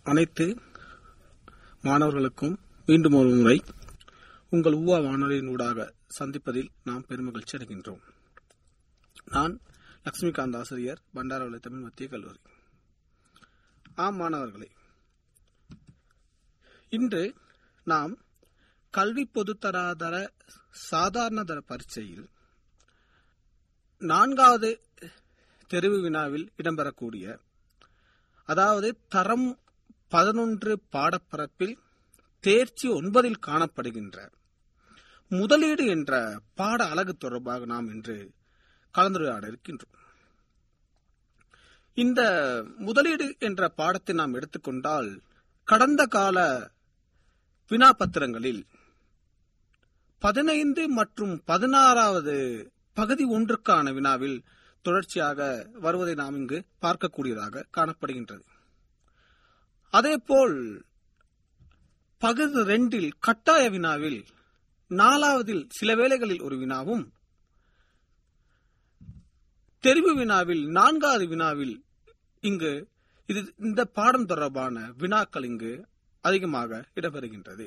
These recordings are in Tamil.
அனைத்து மாணவர்களுக்கும் மீண்டும் ஒரு முறை உங்கள் ஊவா வானொலியின் ஊடாக சந்திப்பதில் நாம் பெருமகிழ்ச்சி அடைகின்றோம் நான் லட்சுமிகாந்த் ஆசிரியர் பண்டாரவளை தமிழ் மத்திய கல்லூரி ஆம் மாணவர்களே இன்று நாம் கல்வி பொதுத்தராதர சாதாரண தர பரீட்சையில் நான்காவது தெரிவு வினாவில் இடம்பெறக்கூடிய அதாவது தரம் பதினொன்று பாடப்பரப்பில் தேர்ச்சி ஒன்பதில் காணப்படுகின்ற முதலீடு என்ற பாட அலகு தொடர்பாக நாம் இன்று கலந்துரையாட இருக்கின்றோம் இந்த முதலீடு என்ற பாடத்தை நாம் எடுத்துக்கொண்டால் கடந்த கால வினாபத்திரங்களில் பதினைந்து மற்றும் பதினாறாவது பகுதி ஒன்றுக்கான வினாவில் தொடர்ச்சியாக வருவதை நாம் இங்கு பார்க்கக்கூடியதாக காணப்படுகின்றது அதேபோல் பகுதி ரெண்டில் கட்டாய வினாவில் நாலாவதில் சில வேளைகளில் ஒரு வினாவும் தெரிவு வினாவில் நான்காவது வினாவில் இங்கு இது இந்த பாடம் தொடர்பான வினாக்கள் இங்கு அதிகமாக இடம்பெறுகின்றது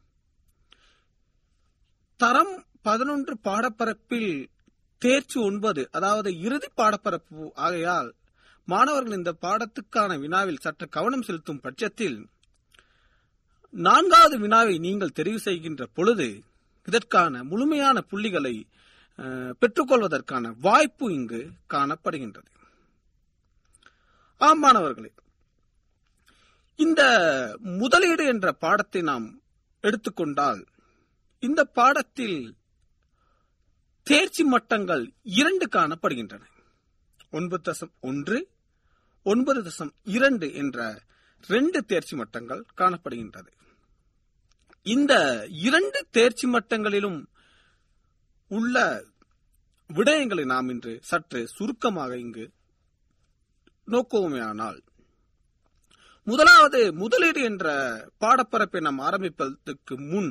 தரம் பதினொன்று பாடப்பரப்பில் தேர்ச்சி ஒன்பது அதாவது இறுதி பாடப்பரப்பு ஆகையால் மாணவர்கள் இந்த பாடத்துக்கான வினாவில் சற்று கவனம் செலுத்தும் பட்சத்தில் நான்காவது வினாவை நீங்கள் தெரிவு செய்கின்ற பொழுது இதற்கான முழுமையான புள்ளிகளை பெற்றுக்கொள்வதற்கான வாய்ப்பு இங்கு காணப்படுகின்றது ஆம் மாணவர்களே இந்த முதலீடு என்ற பாடத்தை நாம் எடுத்துக்கொண்டால் இந்த பாடத்தில் தேர்ச்சி மட்டங்கள் இரண்டு காணப்படுகின்றன ஒன்பது தசம் ஒன்று ஒன்பது தசம் இரண்டு என்ற ரெண்டு தேர்ச்சி மட்டங்கள் காணப்படுகின்றது இந்த இரண்டு தேர்ச்சி மட்டங்களிலும் உள்ள விடயங்களை நாம் இன்று சற்று சுருக்கமாக இங்கு நோக்குவோமேயானால் முதலாவது முதலீடு என்ற பாடப்பரப்பை நாம் ஆரம்பிப்பதற்கு முன்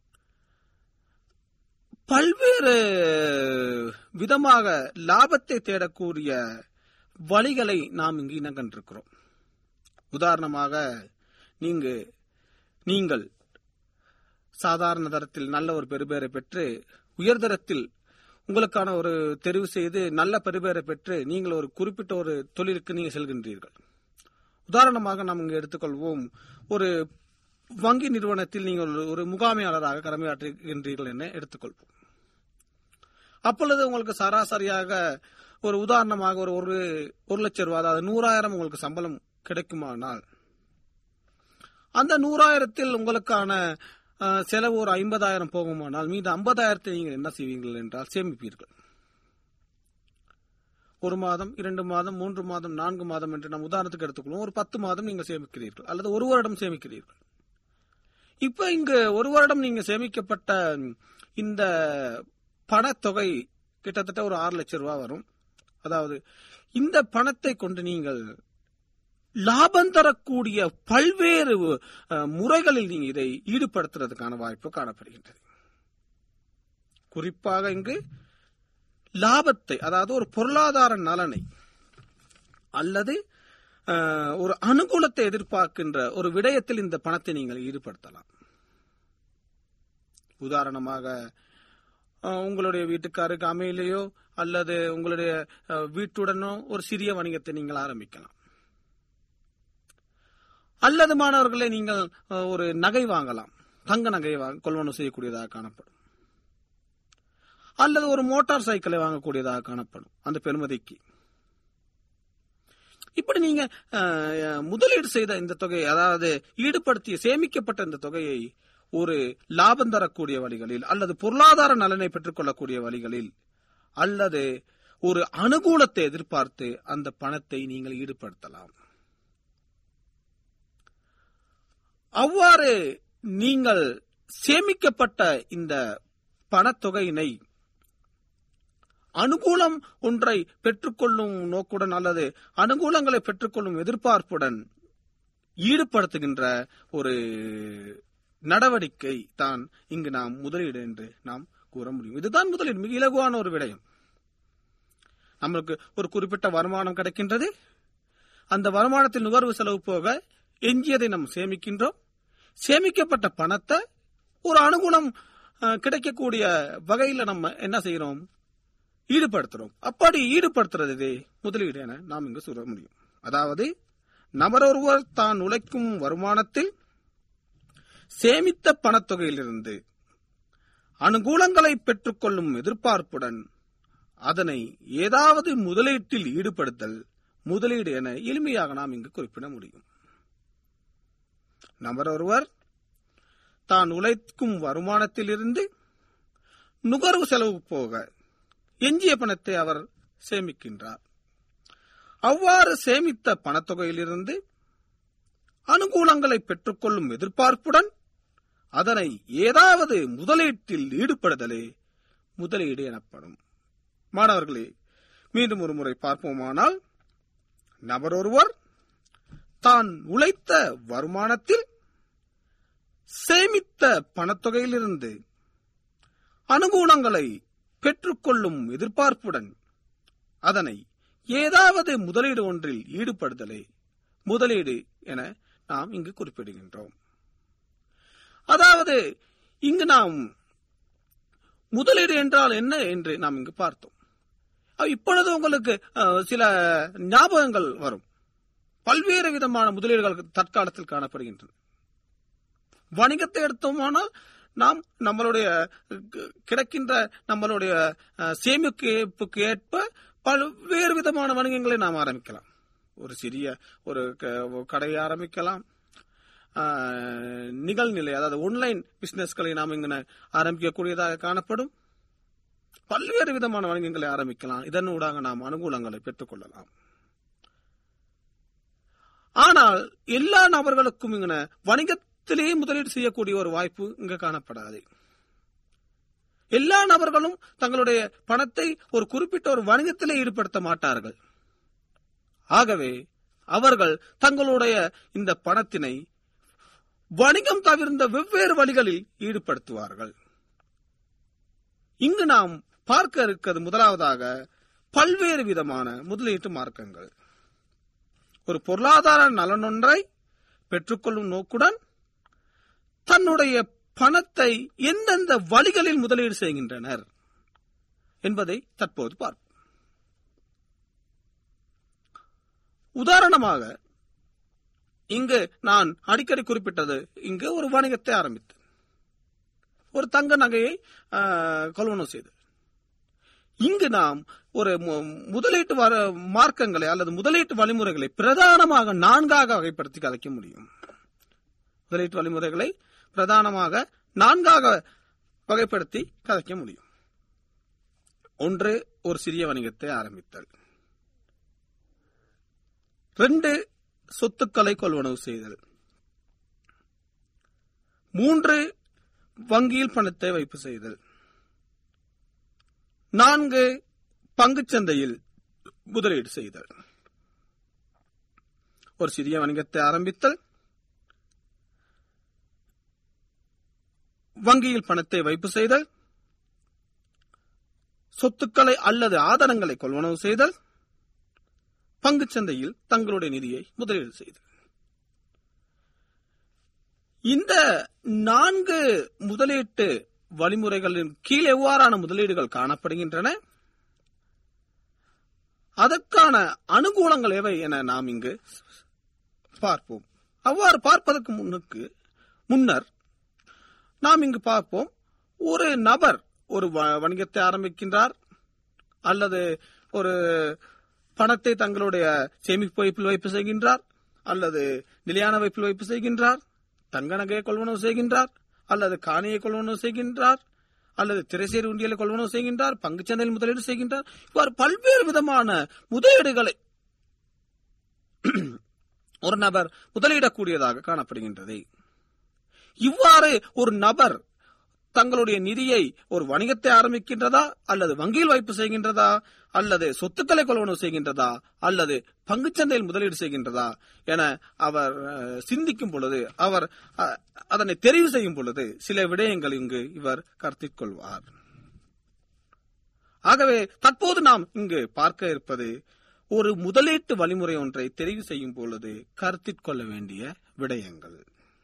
பல்வேறு விதமாக லாபத்தை தேடக்கூடிய வழிகளை நாம் இங்கு இனங்கண்டிருக்கிறோம் உதாரணமாக நீங்க நீங்கள் சாதாரண தரத்தில் நல்ல ஒரு பெருபேரை பெற்று உயர்தரத்தில் உங்களுக்கான ஒரு தெரிவு செய்து நல்ல பெருபேரை பெற்று நீங்கள் ஒரு குறிப்பிட்ட ஒரு தொழிலுக்கு நீங்க செல்கின்றீர்கள் உதாரணமாக நாம் இங்கு எடுத்துக்கொள்வோம் ஒரு வங்கி நிறுவனத்தில் நீங்கள் ஒரு முகாமையாளராக கடமையாற்றுகின்றீர்கள் என எடுத்துக்கொள்வோம் அப்பொழுது உங்களுக்கு சராசரியாக ஒரு உதாரணமாக ஒரு ஒரு ஒரு லட்சம் ரூபாய் அதாவது நூறாயிரம் உங்களுக்கு சம்பளம் கிடைக்குமானால் அந்த நூறாயிரத்தில் உங்களுக்கான செலவு ஒரு ஐம்பதாயிரம் போகுமானால் மீது ஐம்பதாயிரத்தை நீங்கள் என்ன செய்வீர்கள் என்றால் சேமிப்பீர்கள் ஒரு மாதம் இரண்டு மாதம் மூன்று மாதம் நான்கு மாதம் என்று நாம் உதாரணத்துக்கு எடுத்துக்கொள்வோம் ஒரு பத்து மாதம் நீங்கள் சேமிக்கிறீர்கள் அல்லது ஒரு வருடம் சேமிக்கிறீர்கள் இப்ப இங்கு ஒரு வருடம் நீங்க சேமிக்கப்பட்ட இந்த பணத்தொகை கிட்டத்தட்ட ஒரு ஆறு லட்சம் ரூபாய் வரும் அதாவது இந்த பணத்தை கொண்டு நீங்கள் லாபம் தரக்கூடிய பல்வேறு முறைகளில் நீங்க இதை ஈடுபடுத்துறதுக்கான வாய்ப்பு காணப்படுகின்றது குறிப்பாக இங்கு லாபத்தை அதாவது ஒரு பொருளாதார நலனை அல்லது ஒரு அனுகூலத்தை எதிர்பார்க்கின்ற ஒரு விடயத்தில் இந்த பணத்தை நீங்கள் ஈடுபடுத்தலாம் உதாரணமாக உங்களுடைய வீட்டுக்காருக்கு அமையிலேயோ அல்லது உங்களுடைய வீட்டுடனோ ஒரு சிறிய வணிகத்தை நீங்கள் ஆரம்பிக்கலாம் அல்லது மாணவர்களை நீங்கள் ஒரு நகை வாங்கலாம் தங்க நகை கொள்வனவு செய்யக்கூடியதாக காணப்படும் அல்லது ஒரு மோட்டார் சைக்கிளை வாங்கக்கூடியதாக காணப்படும் அந்த பெருமதிக்கு இப்படி நீங்க முதலீடு செய்த இந்த தொகையை அதாவது ஈடுபடுத்திய சேமிக்கப்பட்ட இந்த தொகையை ஒரு லாபம் தரக்கூடிய வழிகளில் அல்லது பொருளாதார நலனை பெற்றுக்கொள்ளக்கூடிய வழிகளில் அல்லது ஒரு அனுகூலத்தை எதிர்பார்த்து அந்த பணத்தை நீங்கள் ஈடுபடுத்தலாம் அவ்வாறு நீங்கள் சேமிக்கப்பட்ட இந்த பணத்தொகையினை அனுகூலம் ஒன்றை பெற்றுக்கொள்ளும் நோக்குடன் அல்லது அனுகூலங்களை பெற்றுக்கொள்ளும் எதிர்பார்ப்புடன் ஈடுபடுத்துகின்ற ஒரு நடவடிக்கை தான் இங்கு நாம் முதலீடு என்று நாம் கூற முடியும் இதுதான் முதலீடு மிக இலகுவான ஒரு விடயம் நம்மளுக்கு ஒரு குறிப்பிட்ட வருமானம் கிடைக்கின்றது அந்த வருமானத்தில் நுகர்வு செலவு போக எஞ்சியதை நாம் சேமிக்கின்றோம் சேமிக்கப்பட்ட பணத்தை ஒரு அனுகுணம் அஹ், கிடைக்கக்கூடிய வகையில நம்ம என்ன செய்யறோம் ஈடுபடுத்துறோம் அப்படி ஈடுபடுத்துறது முதலீடு என நாம் இங்கு சொல்ல முடியும் அதாவது நபரொருவர் தான் உழைக்கும் வருமானத்தில் சேமித்த பணத்தொகையிலிருந்து அனுகூலங்களை பெற்றுக்கொள்ளும் எதிர்பார்ப்புடன் அதனை ஏதாவது முதலீட்டில் ஈடுபடுத்தல் முதலீடு என எளிமையாக நாம் இங்கு குறிப்பிட முடியும் நபர் ஒருவர் தான் உழைக்கும் வருமானத்திலிருந்து நுகர்வு செலவு போக எஞ்சிய பணத்தை அவர் சேமிக்கின்றார் அவ்வாறு சேமித்த பணத்தொகையிலிருந்து அனுகூலங்களை பெற்றுக்கொள்ளும் எதிர்பார்ப்புடன் அதனை ஏதாவது முதலீட்டில் ஈடுபடுதலே முதலீடு எனப்படும் மாணவர்களே மீண்டும் ஒரு முறை பார்ப்போமானால் நபர் ஒருவர் தான் உழைத்த வருமானத்தில் சேமித்த பணத்தொகையிலிருந்து அனுகூலங்களை பெற்றுக்கொள்ளும் எதிர்பார்ப்புடன் அதனை ஏதாவது முதலீடு ஒன்றில் ஈடுபடுதலே முதலீடு என நாம் இங்கு குறிப்பிடுகின்றோம் அதாவது இங்கு நாம் முதலீடு என்றால் என்ன என்று நாம் இங்கு பார்த்தோம் அஹ் இப்பொழுது உங்களுக்கு அஹ், சில ஞாபகங்கள் வரும் பல்வேறு விதமான முதலீடுகள் தற்காலத்தில் காணப்படுகின்றன வணிகத்தை எடுத்தோமானால் நாம் நம்மளுடைய க- கிடைக்கின்ற நம்மளுடைய அஹ், சேமிப்புக்கு ஏற்ப பல்வேறு விதமான வணிகங்களை நாம் ஆரம்பிக்கலாம் ஒரு சிறிய ஒரு க- கடையை ஆரம்பிக்கலாம் ஆஹ், நிகழ்நிலை அதாவது ஆன்லைன் பிசினஸ்களை நாம் இங்க ஆரம்பிக்கக்கூடியதாக காணப்படும் பல்வேறு விதமான வணிகங்களை ஆரம்பிக்கலாம் இதனூடாக நாம் அனுகூலங்களை பெற்றுக்கொள்ளலாம் ஆனால் எல்லா நபர்களுக்கும் இங்க வணிகத்திலேயே முதலீடு செய்யக்கூடிய ஒரு வாய்ப்பு இங்க காணப்படாது எல்லா நபர்களும் தங்களுடைய பணத்தை ஒரு குறிப்பிட்ட ஒரு வணிகத்திலே ஈடுபடுத்த மாட்டார்கள் ஆகவே அவர்கள் தங்களுடைய இந்த பணத்தினை வணிகம் தவிர்ந்த வெவ்வேறு வழிகளில் ஈடுபடுத்துவார்கள் இங்கு நாம் பார்க்க இருக்கிறது முதலாவதாக பல்வேறு விதமான முதலீட்டு மார்க்கங்கள் ஒரு பொருளாதார நலனொன்றை பெற்றுக்கொள்ளும் நோக்குடன் தன்னுடைய பணத்தை எந்தெந்த வழிகளில் முதலீடு செய்கின்றனர் என்பதை தற்போது பார்ப்போம் உதாரணமாக இங்கு நான் அடிக்கடி குறிப்பிட்டது இங்கு ஒரு வணிகத்தை ஆரம்பித்தேன் ஒரு தங்க நகையை ஆஹ், கொள்வனம் செய்து இங்கு நாம் ஒரு மு- முதலீட்டு வர மார்க்கங்களை அல்லது முதலீட்டு வழிமுறைகளை பிரதானமாக நான்காக வகைப்படுத்தி கதைக்க முடியும் முதலீட்டு வழிமுறைகளை பிரதானமாக நான்காக வகைப்படுத்தி கதைக்க முடியும் ஒன்று ஒரு சிறிய வணிகத்தை ஆரம்பித்தல் ரெண்டு சொத்துக்களை கொள்வனவு செய்தல் மூன்று வங்கியில் பணத்தை வைப்பு செய்தல் நான்கு பங்குச் சந்தையில் முதலீடு செய்தல் ஒரு சிறிய வணிகத்தை ஆரம்பித்தல் வங்கியில் பணத்தை வைப்பு செய்தல் சொத்துக்களை அல்லது ஆதாரங்களை கொள்வனவு செய்தல் பங்குச் சந்தையில் தங்களுடைய நிதியை முதலீடு செய்தல் இந்த நான்கு முதலீட்டு வழிமுறைகளின் கீழ் எவ்வாறான முதலீடுகள் காணப்படுகின்றன அதற்கான அனுகூலங்கள் எவை என நாம் இங்கு பார்ப்போம் அவ்வாறு பார்ப்பதற்கு முன்னுக்கு முன்னர் நாம் இங்கு பார்ப்போம் ஒரு நபர் ஒரு வ- வணிகத்தை ஆரம்பிக்கின்றார் அல்லது ஒரு பணத்தை தங்களுடைய சேமிப்பு வைப்பில் வைப்பு செய்கின்றார் அல்லது நிலையான வைப்பில் வைப்பு செய்கின்றார் தங்க நகையை கொள்வனவு செய்கின்றார் அல்லது காணியை கொள்வனவு செய்கின்றார் அல்லது திரைசேரி உண்டியலை கொள்வனவு செய்கின்றார் பங்குச்சந்தையில் முதலீடு செய்கின்றார் இவ்வாறு பல்வேறு விதமான முதலீடுகளை ஒரு நபர் முதலிடக்கூடியதாக காணப்படுகின்றது இவ்வாறு ஒரு நபர் தங்களுடைய நிதியை ஒரு வணிகத்தை ஆரம்பிக்கின்றதா அல்லது வங்கியில் வைப்பு செய்கின்றதா அல்லது சொத்துக்களை கொள்வனவு செய்கின்றதா அல்லது பங்குச்சந்தையில் முதலீடு செய்கின்றதா என அவர் அஹ், சிந்திக்கும் பொழுது அவர் அஹ், அதனை தெரிவு செய்யும் பொழுது சில விடயங்கள் இங்கு இவர் கருத்தில் கொள்வார் ஆகவே தற்போது நாம் இங்கு பார்க்க இருப்பது ஒரு முதலீட்டு வழிமுறை ஒன்றை தெரிவு செய்யும் பொழுது கருத்தில் கொள்ள வேண்டிய விடயங்கள்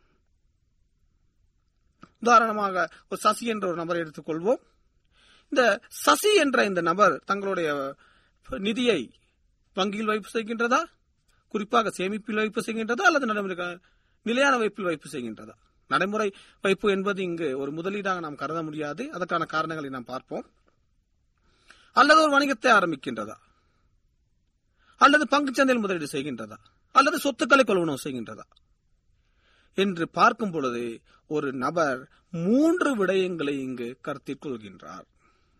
உதாரணமாக ஒரு சசி என்ற ஒரு நபரை எடுத்துக்கொள்வோம் இந்த சசி என்ற இந்த நபர் தங்களுடைய நிதியை வங்கியில் வைப்பு செய்கின்றதா குறிப்பாக சேமிப்பில் வைப்பு செய்கின்றதா அல்லது நடைமுறை நிலையான வைப்பில் வைப்பு செய்கின்றதா நடைமுறை வைப்பு என்பது இங்கு ஒரு முதலீடாக நாம் கருத முடியாது அதற்கான காரணங்களை நாம் பார்ப்போம் அல்லது ஒரு வணிகத்தை ஆரம்பிக்கின்றதா அல்லது பங்குச்சந்தையில் முதலீடு செய்கின்றதா அல்லது சொத்துக்களை கொள்வனவு செய்கின்றதா என்று பார்க்கும் பொழுது ஒரு நபர் மூன்று விடயங்களை இங்கு கருத்தில் கொள்கின்றார்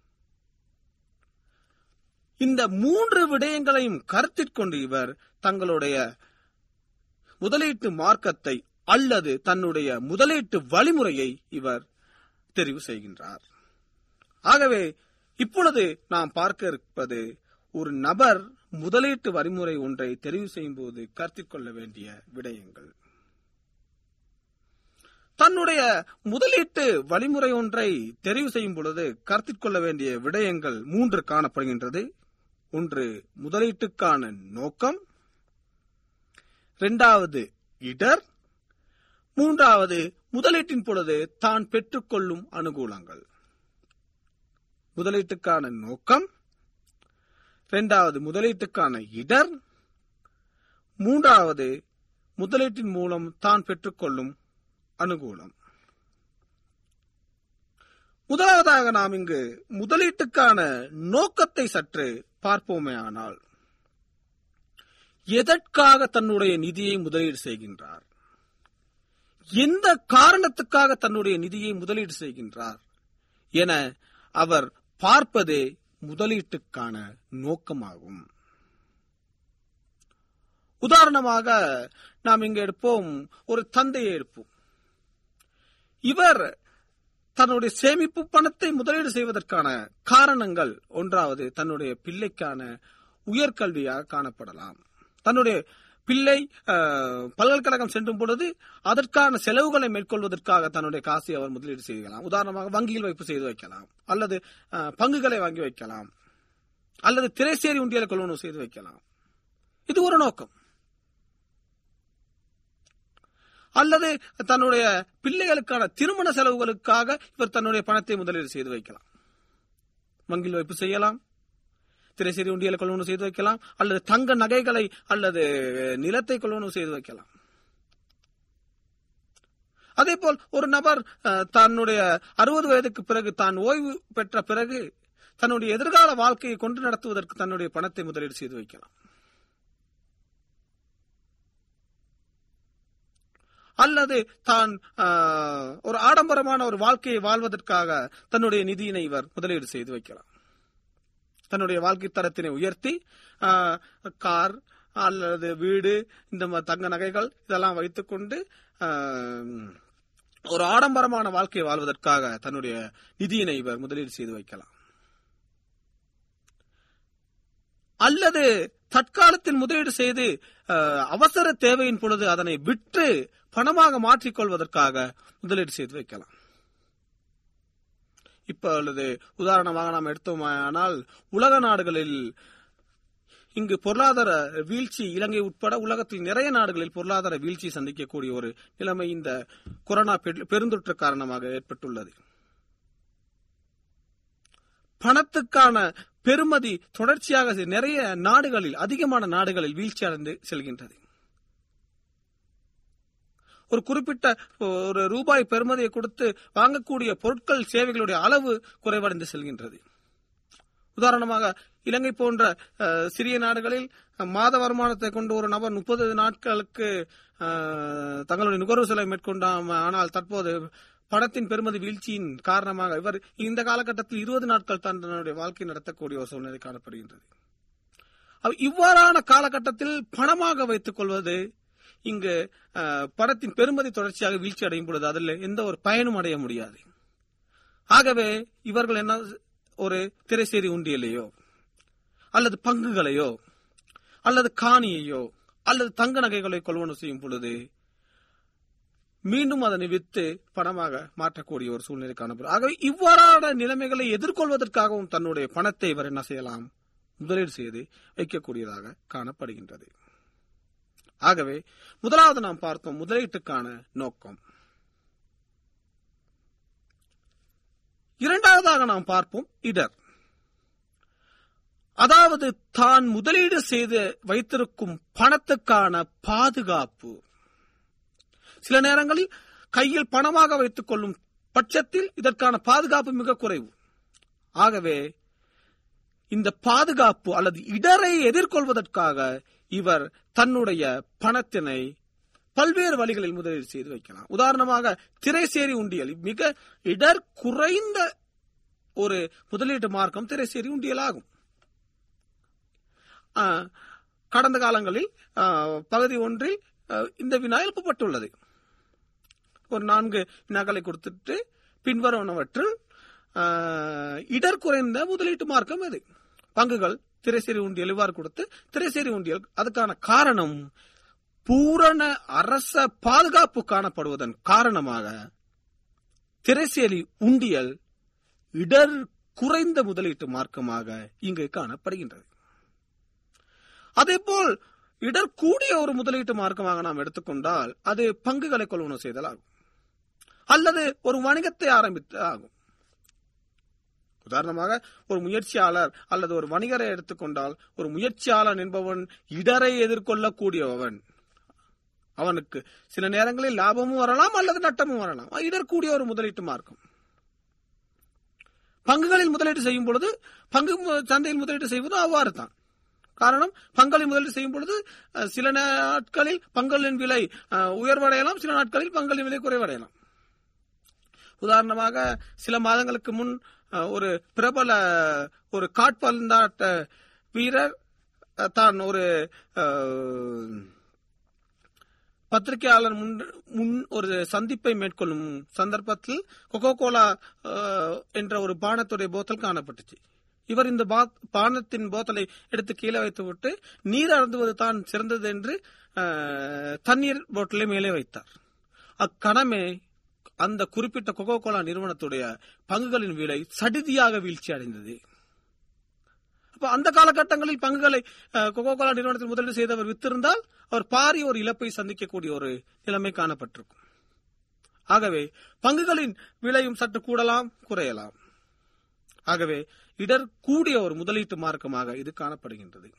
இந்த மூன்று விடயங்களையும் கருத்தில் கொண்டு இவர் தங்களுடைய முதலீட்டு மார்க்கத்தை அல்லது தன்னுடைய முதலீட்டு வழிமுறையை இவர் தெரிவு செய்கின்றார் ஆகவே இப்பொழுது நாம் பார்க்க இருப்பது ஒரு நபர் முதலீட்டு வழிமுறை ஒன்றை தெரிவு செய்யும் போது கருத்தில் கொள்ள வேண்டிய விடயங்கள் தன்னுடைய முதலீட்டு வழிமுறை ஒன்றை தெரிவு செய்யும் பொழுது கருத்தில் கொள்ள வேண்டிய விடயங்கள் மூன்று காணப்படுகின்றது ஒன்று முதலீட்டுக்கான நோக்கம் இரண்டாவது இடர் மூன்றாவது முதலீட்டின் பொழுது தான் பெற்றுக்கொள்ளும் அனுகூலங்கள் முதலீட்டுக்கான நோக்கம் இரண்டாவது முதலீட்டுக்கான இடர் மூன்றாவது முதலீட்டின் மூலம் தான் பெற்றுக்கொள்ளும் அனுகூலம் முதலாவதாக நாம் இங்கு முதலீட்டுக்கான நோக்கத்தை சற்று பார்ப்போமே ஆனால் எதற்காக தன்னுடைய நிதியை முதலீடு செய்கின்றார் எந்த காரணத்துக்காக தன்னுடைய நிதியை முதலீடு செய்கின்றார் என அவர் பார்ப்பதே முதலீட்டுக்கான நோக்கமாகும் உதாரணமாக நாம் இங்கு எடுப்போம் ஒரு தந்தையை எடுப்போம் இவர் தன்னுடைய சேமிப்பு பணத்தை முதலீடு செய்வதற்கான காரணங்கள் ஒன்றாவது தன்னுடைய பிள்ளைக்கான உயர்கல்வியாக காணப்படலாம் தன்னுடைய பிள்ளை பல்கலைக்கழகம் சென்றும் பொழுது அதற்கான செலவுகளை மேற்கொள்வதற்காக தன்னுடைய காசை அவர் முதலீடு செய்யலாம் உதாரணமாக வங்கியில் வைப்பு செய்து வைக்கலாம் அல்லது பங்குகளை வாங்கி வைக்கலாம் அல்லது திரைசேரி உண்டியலை கொள்வனவு செய்து வைக்கலாம் இது ஒரு நோக்கம் அல்லது தன்னுடைய பிள்ளைகளுக்கான திருமண செலவுகளுக்காக இவர் தன்னுடைய பணத்தை முதலீடு செய்து வைக்கலாம் வங்கியில் வைப்பு செய்யலாம் திரைசேரி உண்டியலை கொள்வனவு செய்து வைக்கலாம் அல்லது தங்க நகைகளை அல்லது நிலத்தை கொள்வனவு செய்து வைக்கலாம் அதே போல் ஒரு நபர் தன்னுடைய அறுபது வயதுக்கு பிறகு தான் ஓய்வு பெற்ற பிறகு தன்னுடைய எதிர்கால வாழ்க்கையை கொண்டு நடத்துவதற்கு தன்னுடைய பணத்தை முதலீடு செய்து வைக்கலாம் அல்லது தான் ஒரு ஆடம்பரமான ஒரு வாழ்க்கையை வாழ்வதற்காக தன்னுடைய நிதியினை இவர் முதலீடு செய்து வைக்கலாம் தன்னுடைய வாழ்க்கை தரத்தினை உயர்த்தி கார் அல்லது வீடு இந்த தங்க நகைகள் இதெல்லாம் வைத்துக்கொண்டு ஒரு ஆடம்பரமான வாழ்க்கையை வாழ்வதற்காக தன்னுடைய நிதியினை இவர் முதலீடு செய்து வைக்கலாம் அல்லது தற்காலத்தில் முதலீடு செய்து அவசர தேவையின் பொழுது அதனை விற்று பணமாக மாற்றிக்கொள்வதற்காக முதலீடு செய்து வைக்கலாம் இப்பொழுது உதாரணமாக நாம் எடுத்தோமானால் உலக நாடுகளில் இங்கு பொருளாதார வீழ்ச்சி இலங்கை உட்பட உலகத்தில் நிறைய நாடுகளில் பொருளாதார வீழ்ச்சி சந்திக்கக்கூடிய ஒரு நிலைமை இந்த கொரோனா பெருந்தொற்று காரணமாக ஏற்பட்டுள்ளது பணத்துக்கான பெருமதி தொடர்ச்சியாக நிறைய நாடுகளில் அதிகமான நாடுகளில் வீழ்ச்சி அடைந்து செல்கின்றது ஒரு குறிப்பிட்ட ஒரு ரூபாய் பெருமதியை கொடுத்து வாங்கக்கூடிய பொருட்கள் சேவைகளுடைய அளவு குறைவடைந்து செல்கின்றது உதாரணமாக இலங்கை போன்ற சிறிய நாடுகளில் மாத வருமானத்தை கொண்டு ஒரு நபர் முப்பது நாட்களுக்கு தங்களுடைய நுகர்வு செலவை மேற்கொண்டாம் ஆனால் தற்போது பணத்தின் பெருமதி வீழ்ச்சியின் காரணமாக இவர் இந்த காலகட்டத்தில் இருபது நாட்கள் தான் தன்னுடைய வாழ்க்கை நடத்தக்கூடிய ஒரு சூழ்நிலை காணப்படுகின்றது இவ்வாறான காலகட்டத்தில் பணமாக வைத்துக் கொள்வது இங்கு பணத்தின் பெருமதி தொடர்ச்சியாக வீழ்ச்சி அடையும் பொழுது அதில் எந்த ஒரு பயனும் அடைய முடியாது ஆகவே இவர்கள் என்ன ஒரு திரைசேரி உண்டியலையோ அல்லது பங்குகளையோ அல்லது காணியையோ அல்லது தங்க நகைகளை கொள்வனவு செய்யும் பொழுது மீண்டும் அதனை வித்து பணமாக மாற்றக்கூடிய ஒரு சூழ்நிலை காணப்படும் ஆகவே இவ்வாறான நிலைமைகளை எதிர்கொள்வதற்காகவும் தன்னுடைய பணத்தை இவர் என்ன செய்யலாம் முதலீடு செய்து வைக்கக்கூடியதாக காணப்படுகின்றது ஆகவே முதலாவது நாம் பார்த்தோம் முதலீட்டுக்கான நோக்கம் இரண்டாவதாக நாம் பார்ப்போம் இடர் அதாவது தான் முதலீடு செய்து வைத்திருக்கும் பணத்துக்கான பாதுகாப்பு சில நேரங்களில் கையில் பணமாக வைத்துக் கொள்ளும் பட்சத்தில் இதற்கான பாதுகாப்பு மிக குறைவு ஆகவே இந்த பாதுகாப்பு அல்லது இடரை எதிர்கொள்வதற்காக இவர் தன்னுடைய பணத்தினை பல்வேறு வழிகளில் முதலீடு செய்து வைக்கலாம் உதாரணமாக திரைசேரி உண்டியல் மிக இடர் குறைந்த ஒரு முதலீட்டு மார்க்கம் திரைசேரி உண்டியல் ஆகும் ஆ, கடந்த காலங்களில் ஆ, பகுதி ஒன்றில் ஆ, இந்த வினா எழுப்பப்பட்டுள்ளது ஒரு நான்கு வினாக்களை கொடுத்துட்டு பின்வருவனவற்றில் ஆ, இடர் குறைந்த முதலீட்டு மார்க்கம் எது பங்குகள் திரைசேரி உண்டியல் இவ்வாறு கொடுத்து திரைசேரி உண்டியல் அதுக்கான காரணம் பூரண அரச பாதுகாப்பு காணப்படுவதன் காரணமாக திரைசேரி உண்டியல் இடர் குறைந்த முதலீட்டு மார்க்கமாக இங்கு காணப்படுகின்றது அதேபோல் இடர் கூடிய ஒரு முதலீட்டு மார்க்கமாக நாம் எடுத்துக்கொண்டால் அது பங்குகளை கொள்வனவு செய்தல் ஆகும் அல்லது ஒரு வணிகத்தை ஆரம்பித்து ஆகும் உதாரணமாக ஒரு முயற்சியாளர் அல்லது ஒரு வணிகரை எடுத்துக்கொண்டால் ஒரு முயற்சியாளன் என்பவன் இடரை எதிர்கொள்ளக்கூடியவன் அவனுக்கு சில நேரங்களில் லாபமும் வரலாம் அல்லது நட்டமும் வரலாம் அது இடர்கூடிய ஒரு முதலீட்டு மார்க்கம் பங்குகளில் முதலீடு செய்யும் பொழுது பங்கு மு- சந்தையில் முதலீடு செய்வது அவ்வாறு தான் காரணம் பங்களில் முதலீடு செய்யும் பொழுது அஹ், சில நாட்களில் பங்களின் விலை அஹ், உயர்வடையலாம் சில நாட்களில் பங்களின் விலை குறைவடையலாம் உதாரணமாக சில மாதங்களுக்கு முன் அஹ், ஒரு பிரபல ஒரு காட்பந்தாட்ட வீரர் அஹ், தான் ஒரு அஹ், பத்திரிகையாளர் முன் முன் ஒரு சந்திப்பை மேற்கொள்ளும் சந்தர்ப்பத்தில் கொக்கோ கோலா என்ற ஒரு பானத்துடைய போத்தல் காணப்பட்டுச்சு இவர் இந்த பா- பானத்தின் போத்தலை எடுத்து கீழே வைத்துவிட்டு நீர் அருந்துவது தான் சிறந்தது என்று அஹ், தண்ணீர் போட்டலை மேலே வைத்தார் அக்கணமே அந்த குறிப்பிட்ட கொக்கோ கோலா நிறுவனத்துடைய பங்குகளின் விலை சடிதியாக வீழ்ச்சி அடைந்தது அப்ப அந்த காலகட்டங்களில் பங்குகளை கொக்கோ கோலா நிறுவனத்தில் முதலீடு செய்தவர் வித்திருந்தால் அவர் பாரிய ஒரு இழப்பை சந்திக்கக்கூடிய ஒரு நிலைமை காணப்பட்டிருக்கும் ஆகவே பங்குகளின் விலையும் சற்று கூடலாம் குறையலாம் ஆகவே இடர் கூடிய ஒரு முதலீட்டு மார்க்கமாக இது காணப்படுகின்றது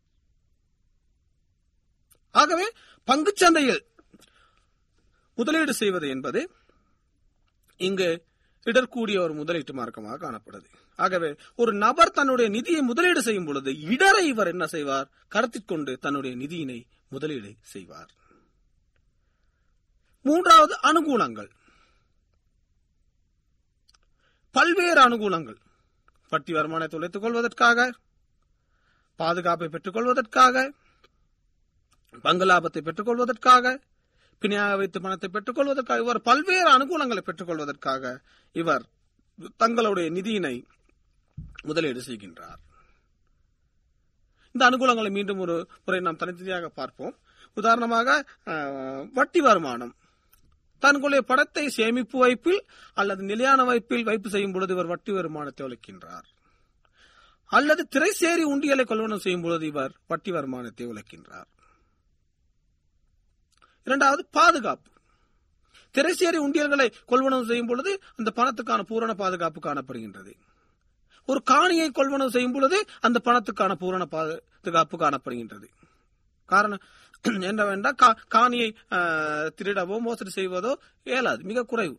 ஆகவே பங்குச் சந்தையில் முதலீடு செய்வது என்பது இங்கு இடர்கூடிய ஒரு முதலீட்டு மார்க்கமாக காணப்படுது ஆகவே ஒரு நபர் தன்னுடைய நிதியை முதலீடு செய்யும் பொழுது இடரை இவர் என்ன செய்வார் கருத்தில் கொண்டு தன்னுடைய நிதியினை முதலீடு செய்வார் மூன்றாவது அனுகூலங்கள் பல்வேறு அனுகூலங்கள் வட்டி வருமானத்தை உழைத்துக் கொள்வதற்காக பாதுகாப்பை பெற்றுக் கொள்வதற்காக பங்கு லாபத்தை பெற்றுக் கொள்வதற்காக பிணையாக வைத்து பணத்தை பெற்றுக் கொள்வதற்காக இவர் பல்வேறு அனுகூலங்களை பெற்றுக் கொள்வதற்காக இவர் தங்களுடைய நிதியினை முதலீடு செய்கின்றார் இந்த அனுகூலங்களை மீண்டும் ஒரு முறை நாம் தனித்தனியாக பார்ப்போம் உதாரணமாக அஹ், வட்டி வருமானம் தன்னுடைய பணத்தை சேமிப்பு வைப்பில் அல்லது நிலையான வைப்பில் வைப்பு செய்யும் பொழுது இவர் வட்டி வருமானத்தை உழைக்கின்றார் அல்லது திரைசேரி உண்டியலை கொள்வனம் செய்யும் பொழுது இவர் வட்டி வருமானத்தை உழைக்கின்றார் இரண்டாவது பாதுகாப்பு திரைசேரி உண்டியல்களை கொள்வனவு செய்யும் பொழுது அந்த பணத்துக்கான பூரண பாதுகாப்பு காணப்படுகின்றது ஒரு காணியை கொள்வனவு செய்யும் பொழுது அந்த பணத்துக்கான பூரண பாதுகாப்பு காணப்படுகின்றது காரணம் என்னவென்றால் கா- காணியை ஆஹ், திருடவோ மோசடி செய்வதோ இயலாது மிக குறைவு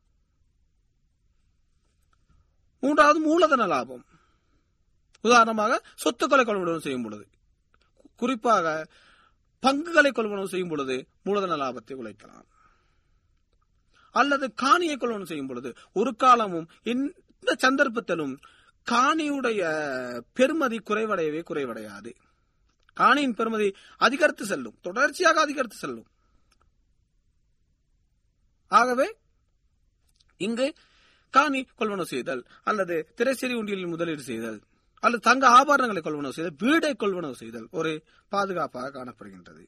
மூன்றாவது மூலதன லாபம் உதாரணமாக சொத்துக்களை கொள்வனவு செய்யும் பொழுது குறிப்பாக பங்குகளை கொள்வனவு செய்யும் பொழுது மூலதன லாபத்தை உழைக்கலாம் அல்லது காணியை கொள்வனவு செய்யும் பொழுது ஒரு காலமும் எந்த சந்தர்ப்பத்திலும் காணியுடைய பெருமதி குறைவடையவே குறைவடையாது காணியின் பெருமதி அதிகரித்து செல்லும் தொடர்ச்சியாக அதிகரித்து செல்லும் ஆகவே இங்கு காணி கொள்வனவு செய்தல் அல்லது திரைசேரி உண்டியலில் முதலீடு செய்தல் அல்லது தங்க ஆபரணங்களை கொள்வனவு செய்தல் வீடை கொள்வனவு செய்தல் ஒரு பாதுகாப்பாக காணப்படுகின்றது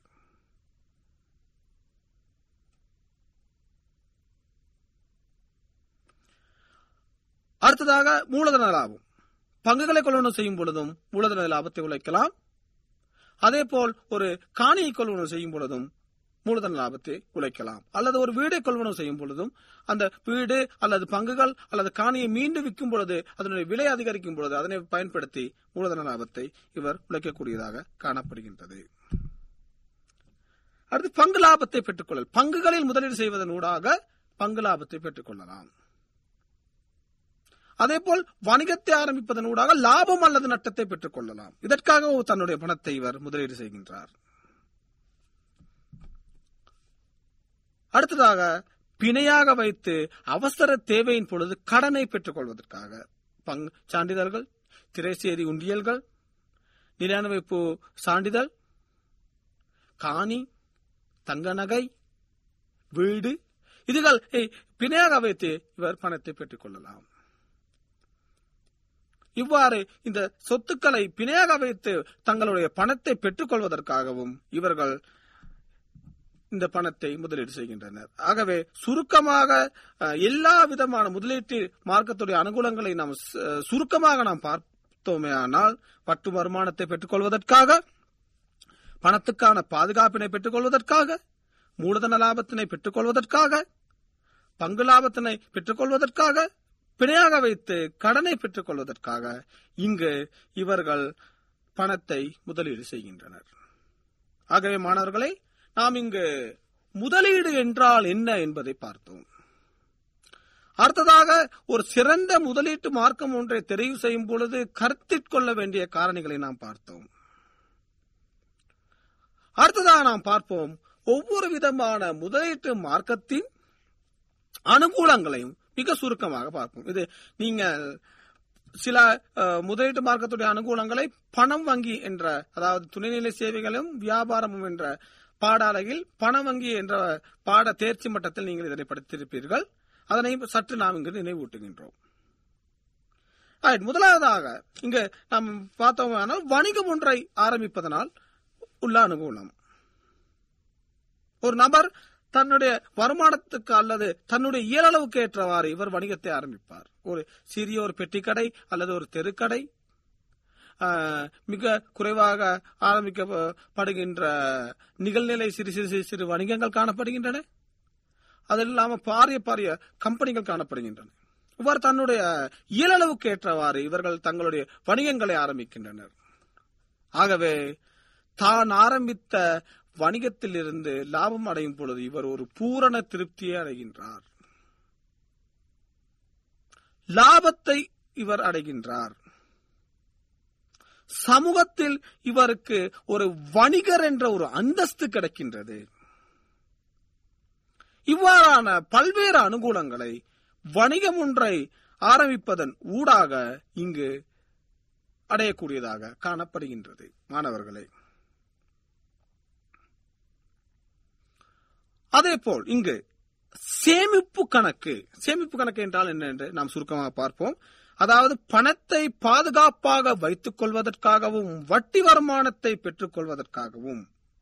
அடுத்ததாக மூலதன லாபம் பங்குகளை கொள்வனவு செய்யும் பொழுதும் மூலதன லாபத்தை உழைக்கலாம் அதே போல் ஒரு காணியை கொள்வனவு செய்யும் பொழுதும் மூலதன லாபத்தை உழைக்கலாம் அல்லது ஒரு வீடை கொள்வனவு செய்யும் பொழுதும் அந்த வீடு அல்லது பங்குகள் அல்லது காணியை மீண்டும் விற்கும் பொழுது அதனுடைய விலை அதிகரிக்கும் பொழுது அதனை பயன்படுத்தி மூலதன லாபத்தை இவர் உழைக்கக்கூடியதாக காணப்படுகின்றது அடுத்து பங்கு லாபத்தை பெற்றுக்கொள்ளல் பங்குகளில் முதலீடு செய்வதன் ஊடாக பங்கு லாபத்தை பெற்றுக்கொள்ளலாம் அதேபோல் வணிகத்தை ஆரம்பிப்பதன் ஊடாக லாபம் அல்லது நட்டத்தை பெற்றுக் கொள்ளலாம் இதற்காக தன்னுடைய பணத்தை இவர் முதலீடு செய்கின்றார் அடுத்ததாக பிணையாக வைத்து அவசர தேவையின் பொழுது கடனை பெற்றுக் கொள்வதற்காக பங்கு சான்றிதழ்கள் திரைசேரி உண்டியல்கள் நிலையான வைப்பு சான்றிதழ் காணி தங்க நகை வீடு இதுகள் பிணையாக வைத்து இவர் பணத்தை பெற்றுக் கொள்ளலாம் இவ்வாறு இந்த சொத்துக்களை பிணையாக வைத்து தங்களுடைய பணத்தை பெற்றுக் கொள்வதற்காகவும் இவர்கள் இந்த பணத்தை முதலீடு செய்கின்றனர் ஆகவே சுருக்கமாக எல்லா விதமான முதலீட்டு மார்க்கத்துடைய அனுகூலங்களை நாம் சுருக்கமாக நாம் பார்த்தோமே ஆனால் பட்டு வருமானத்தை பெற்றுக் கொள்வதற்காக பணத்துக்கான பாதுகாப்பினை பெற்றுக் கொள்வதற்காக மூலதன லாபத்தினை பெற்றுக் கொள்வதற்காக பங்கு லாபத்தினை பெற்றுக் கொள்வதற்காக பிணையாக வைத்து கடனை பெற்றுக் கொள்வதற்காக இங்கு இவர்கள் பணத்தை முதலீடு செய்கின்றனர் ஆகவே மாணவர்களை நாம் இங்கு முதலீடு என்றால் என்ன என்பதை பார்த்தோம் அடுத்ததாக ஒரு சிறந்த முதலீட்டு மார்க்கம் ஒன்றை தெரிவு செய்யும் பொழுது கருத்தில் கொள்ள வேண்டிய காரணிகளை நாம் பார்த்தோம் அடுத்ததாக நாம் பார்ப்போம் ஒவ்வொரு விதமான முதலீட்டு மார்க்கத்தின் அனுகூலங்களையும் மிக சுருக்கமாக பார்ப்போம் இது நீங்கள் சில முதலீட்டு மார்க்கத்துடைய அனுகூலங்களை பணம் வங்கி என்ற அதாவது துணைநிலை சேவைகளும் வியாபாரமும் என்ற பாடாலையில் பண வங்கி என்ற பாட தேர்ச்சி மட்டத்தில் நீங்கள் இதனை படித்திருப்பீர்கள் அதனை சற்று நாம் இங்கு நினைவூட்டுகின்றோம் முதலாவதாக இங்கு நாம் பார்த்தோமானால் வணிகம் ஒன்றை ஆரம்பிப்பதனால் உள்ள அனுகூலம் ஒரு நபர் தன்னுடைய வருமானத்துக்கு அல்லது தன்னுடைய இயலளவுக்கு ஏற்றவாறு இவர் வணிகத்தை ஆரம்பிப்பார் ஒரு சிறிய ஒரு பெட்டிக்கடை அல்லது ஒரு தெருக்கடை மிக குறைவாக ஆரம்பிக்கப்படுகின்ற நிகழ்நிலை சிறு சிறு சிறு சிறு வணிகங்கள் காணப்படுகின்றன அது இல்லாம பாரிய பாரிய கம்பெனிகள் காணப்படுகின்றன இவ்வாறு தன்னுடைய இயலளவுக்கு ஏற்றவாறு இவர்கள் தங்களுடைய வணிகங்களை ஆரம்பிக்கின்றனர் ஆகவே தான் ஆரம்பித்த வணிகத்தில் இருந்து லாபம் அடையும் பொழுது இவர் ஒரு பூரண திருப்தியை அடைகின்றார் லாபத்தை இவர் அடைகின்றார் சமூகத்தில் இவருக்கு ஒரு வணிகர் என்ற ஒரு அந்தஸ்து கிடைக்கின்றது இவ்வாறான பல்வேறு அனுகூலங்களை வணிகம் ஒன்றை ஆரம்பிப்பதன் ஊடாக இங்கு அடையக்கூடியதாக காணப்படுகின்றது மாணவர்களே அதே போல் இங்கு சேமிப்பு கணக்கு சேமிப்பு கணக்கு என்றால் என்ன என்று நாம் சுருக்கமாக பார்ப்போம் அதாவது பணத்தை பாதுகாப்பாக வைத்துக் கொள்வதற்காகவும் வட்டி வருமானத்தை பெற்றுக் கொள்வதற்காகவும்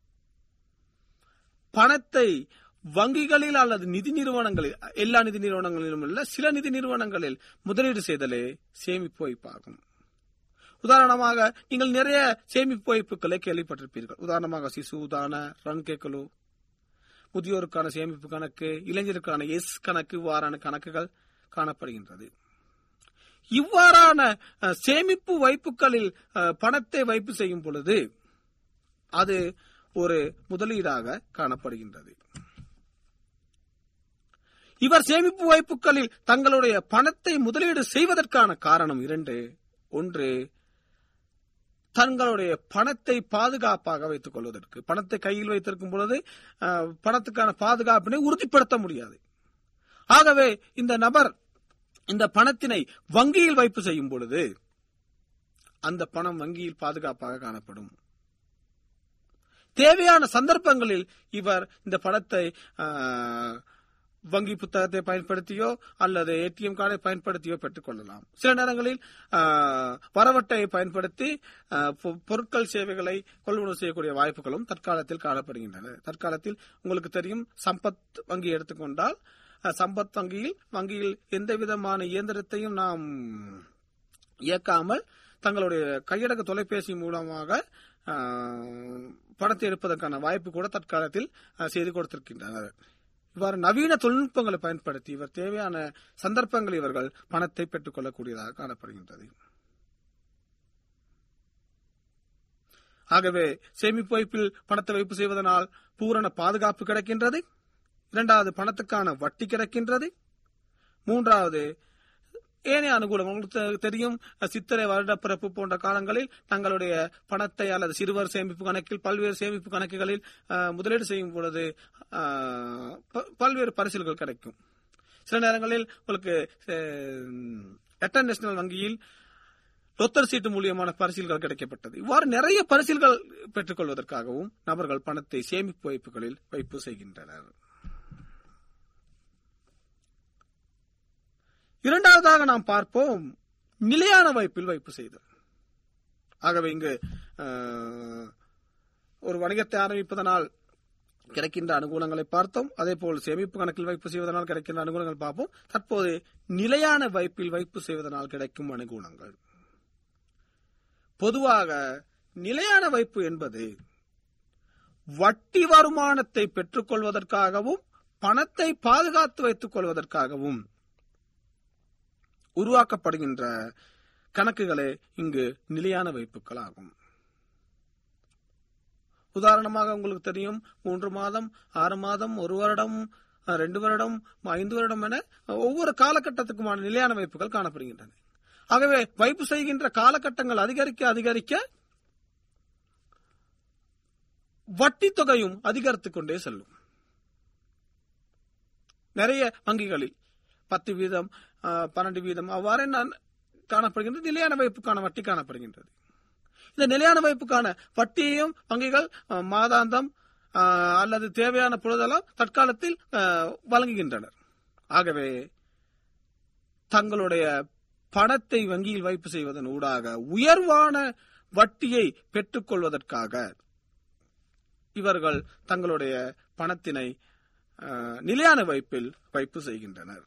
பணத்தை வங்கிகளில் அல்லது நிதி நிறுவனங்களில் எல்லா நிதி நிறுவனங்களிலும் உள்ள சில நிதி நிறுவனங்களில் முதலீடு செய்தலே சேமிப்பு வைப்பாகும் உதாரணமாக நீங்கள் நிறைய சேமிப்பு வைப்புகளை கேள்விப்பட்டிருப்பீர்கள் உதாரணமாக சிசு உதான ரன் கேக்கலு முதியோருக்கான சேமிப்பு கணக்கு இளைஞருக்கான எஸ் கணக்கு இவ்வாறான கணக்குகள் காணப்படுகின்றது இவ்வாறான சேமிப்பு வைப்புகளில் பணத்தை வைப்பு செய்யும் பொழுது அது ஒரு முதலீடாக காணப்படுகின்றது இவர் சேமிப்பு வைப்புகளில் தங்களுடைய பணத்தை முதலீடு செய்வதற்கான காரணம் இரண்டு ஒன்று தங்களுடைய பணத்தை பாதுகாப்பாக வைத்துக் கொள்வதற்கு பணத்தை கையில் வைத்திருக்கும் பொழுது பணத்துக்கான பாதுகாப்பினை உறுதிப்படுத்த முடியாது ஆகவே இந்த நபர் இந்த பணத்தினை வங்கியில் வைப்பு செய்யும் பொழுது அந்த பணம் வங்கியில் பாதுகாப்பாக காணப்படும் தேவையான சந்தர்ப்பங்களில் இவர் இந்த பணத்தை வங்கி புத்தகத்தை பயன்படுத்தியோ அல்லது ஏடிஎம் கார்டை பயன்படுத்தியோ பெற்றுக் கொள்ளலாம் சில நேரங்களில் வரவட்டையை பயன்படுத்தி பொருட்கள் சேவைகளை கொள்வனவு செய்யக்கூடிய வாய்ப்புகளும் தற்காலத்தில் காணப்படுகின்றன தற்காலத்தில் உங்களுக்கு தெரியும் சம்பத் வங்கி எடுத்துக்கொண்டால் சம்பத் வங்கியில் வங்கியில் எந்த விதமான இயந்திரத்தையும் நாம் இயக்காமல் தங்களுடைய கையடக்க தொலைபேசி மூலமாக ஆ, பணத்தை எடுப்பதற்கான வாய்ப்பு கூட தற்காலத்தில் ஆ, செய்து கொடுத்திருக்கின்றனர் இவ்வாறு நவீன தொழில்நுட்பங்களை பயன்படுத்தி இவர் தேவையான சந்தர்ப்பங்களில் இவர்கள் பணத்தை பெற்றுக் கொள்ளக்கூடியதாக காணப்படுகின்றது ஆகவே சேமிப்பு வைப்பில் பணத்தை வைப்பு செய்வதனால் பூரண பாதுகாப்பு கிடைக்கின்றது இரண்டாவது பணத்துக்கான வட்டி கிடைக்கின்றது மூன்றாவது ஏனைய அனுகூலம் உங்களுக்கு தெ- தெரியும் சித்திரை வருடப்பிறப்பு போன்ற காலங்களில் தங்களுடைய பணத்தை அல்லது சிறுவர் சேமிப்பு கணக்கில் பல்வேறு சேமிப்பு கணக்குகளில் அஹ், முதலீடு செய்யும் பொழுது அஹ், ப- பல்வேறு பரிசில்கள் கிடைக்கும் சில நேரங்களில் உங்களுக்கு எட்டன் நேஷனல் வங்கியில் லொத்தர் சீட்டு மூலியமான பரிசில்கள் கிடைக்கப்பட்டது இவ்வாறு நிறைய பரிசில்கள் பெற்றுக் கொள்வதற்காகவும் நபர்கள் பணத்தை சேமிப்பு வைப்புகளில் வைப்பு செய்கின்றனர் இரண்டாவதாக நாம் பார்ப்போம் நிலையான வைப்பில் வைப்பு செய்தல் ஆகவே இங்கு அஹ், ஒரு வணிகத்தை ஆரம்பிப்பதனால் கிடைக்கின்ற அனுகூலங்களை பார்த்தோம் அதே போல் சேமிப்பு கணக்கில் வைப்பு செய்வதனால் கிடைக்கின்ற அனுகூலங்கள் பார்ப்போம் தற்போது நிலையான வைப்பில் வைப்பு செய்வதனால் கிடைக்கும் அனுகூலங்கள் பொதுவாக நிலையான வைப்பு என்பது வட்டி வருமானத்தை பெற்றுக் கொள்வதற்காகவும் பணத்தை பாதுகாத்து வைத்துக் கொள்வதற்காகவும் உருவாக்கப்படுகின்ற கணக்குகளே இங்கு நிலையான வைப்புகள் ஆகும் உதாரணமாக உங்களுக்கு தெரியும் மூன்று மாதம் ஆறு மாதம் ஒரு வருடம் அஹ், ரெண்டு வருடம் ஐந்து வருடம் என ஒவ்வொரு காலகட்டத்துக்குமான நிலையான வைப்புகள் காணப்படுகின்றன ஆகவே வைப்பு செய்கின்ற காலகட்டங்கள் அதிகரிக்க அதிகரிக்க வட்டி தொகையும் அதிகரித்துக் கொண்டே செல்லும் நிறைய வங்கிகளில் பத்து வீதம் அஹ், பன்னெண்டு வீதம் அவ்வாறு நான் காணப்படுகின்றது நிலையான வைப்புக்கான வட்டி காணப்படுகின்றது இந்த நிலையான வைப்புக்கான வட்டியையும் வங்கிகள் அஹ், மாதாந்தம் அஹ், அல்லது தேவையான பொழுதெல்லாம் தற்காலத்தில் அஹ், வழங்குகின்றனர் ஆகவே தங்களுடைய பணத்தை வங்கியில் வைப்பு செய்வதன் ஊடாக உயர்வான வட்டியை பெற்றுக் கொள்வதற்காக இவர்கள் தங்களுடைய பணத்தினை அஹ், நிலையான வைப்பில் வைப்பு செய்கின்றனர்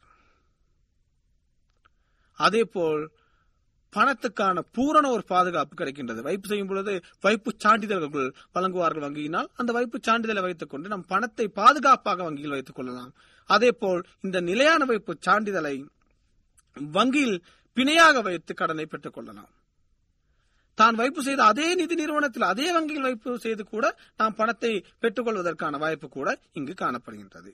அதேபோல் பணத்துக்கான பூரண ஒரு பாதுகாப்பு கிடைக்கின்றது வைப்பு செய்யும் பொழுது வைப்பு சான்றிதழ்கள் வழங்குவார்கள் வங்கியினால் அந்த வைப்பு சான்றிதழை வைத்துக் கொண்டு நம் பணத்தை பாதுகாப்பாக வங்கியில் வைத்துக் கொள்ளலாம் அதேபோல் இந்த நிலையான வைப்பு சான்றிதழை வங்கியில் பிணையாக வைத்து கடனை பெற்றுக் கொள்ளலாம் தான் வைப்பு செய்த அதே நிதி நிறுவனத்தில் அதே வங்கியில் வைப்பு செய்து கூட நாம் பணத்தை பெற்றுக் கொள்வதற்கான வாய்ப்பு கூட இங்கு காணப்படுகின்றது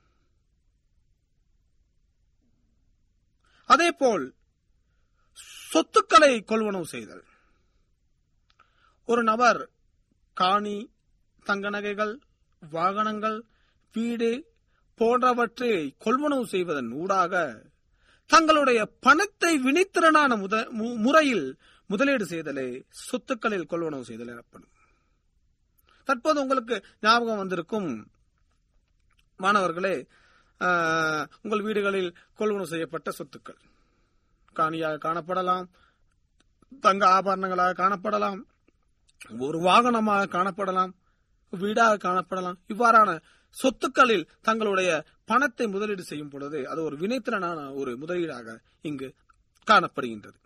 அதேபோல் சொத்துக்களை கொள்வனவு செய்தல் ஒரு நபர் காணி தங்க நகைகள் வாகனங்கள் வீடு போன்றவற்றை கொள்வனவு செய்வதன் ஊடாக தங்களுடைய பணத்தை வினைத்திறனான முத மு- முறையில் முதலீடு செய்தலே சொத்துக்களில் கொள்வனவு செய்தல் எனப்படும் தற்போது உங்களுக்கு ஞாபகம் வந்திருக்கும் மாணவர்களே ஆஹ், உங்கள் வீடுகளில் கொள்வனவு செய்யப்பட்ட சொத்துக்கள் காணியாக காணப்படலாம் தங்க ஆபரணங்களாக காணப்படலாம் ஒரு வாகனமாக காணப்படலாம் வீடாக காணப்படலாம் இவ்வாறான சொத்துக்களில் தங்களுடைய பணத்தை முதலீடு செய்யும் பொழுது அது ஒரு வினைத்திறனான ஒரு முதலீடாக இங்கு காணப்படுகின்றது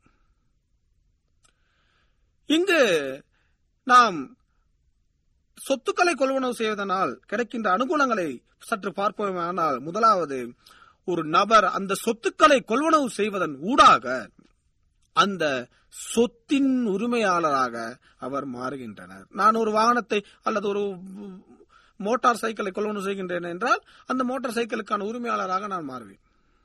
இங்கு நாம் சொத்துக்களை கொள்வனவு செய்வதனால் கிடைக்கின்ற அனுகூலங்களை சற்று பார்ப்போமானால் முதலாவது ஒரு நபர் அந்த சொத்துக்களை கொள்வனவு செய்வதன் ஊடாக அந்த சொத்தின் உரிமையாளராக அவர் மாறுகின்றனர் நான் ஒரு வாகனத்தை அல்லது ஒரு மோட்டார் சைக்கிளை கொள்வனவு செய்கின்றேன் என்றால் அந்த மோட்டார் சைக்கிளுக்கான உரிமையாளராக நான் மாறுவேன்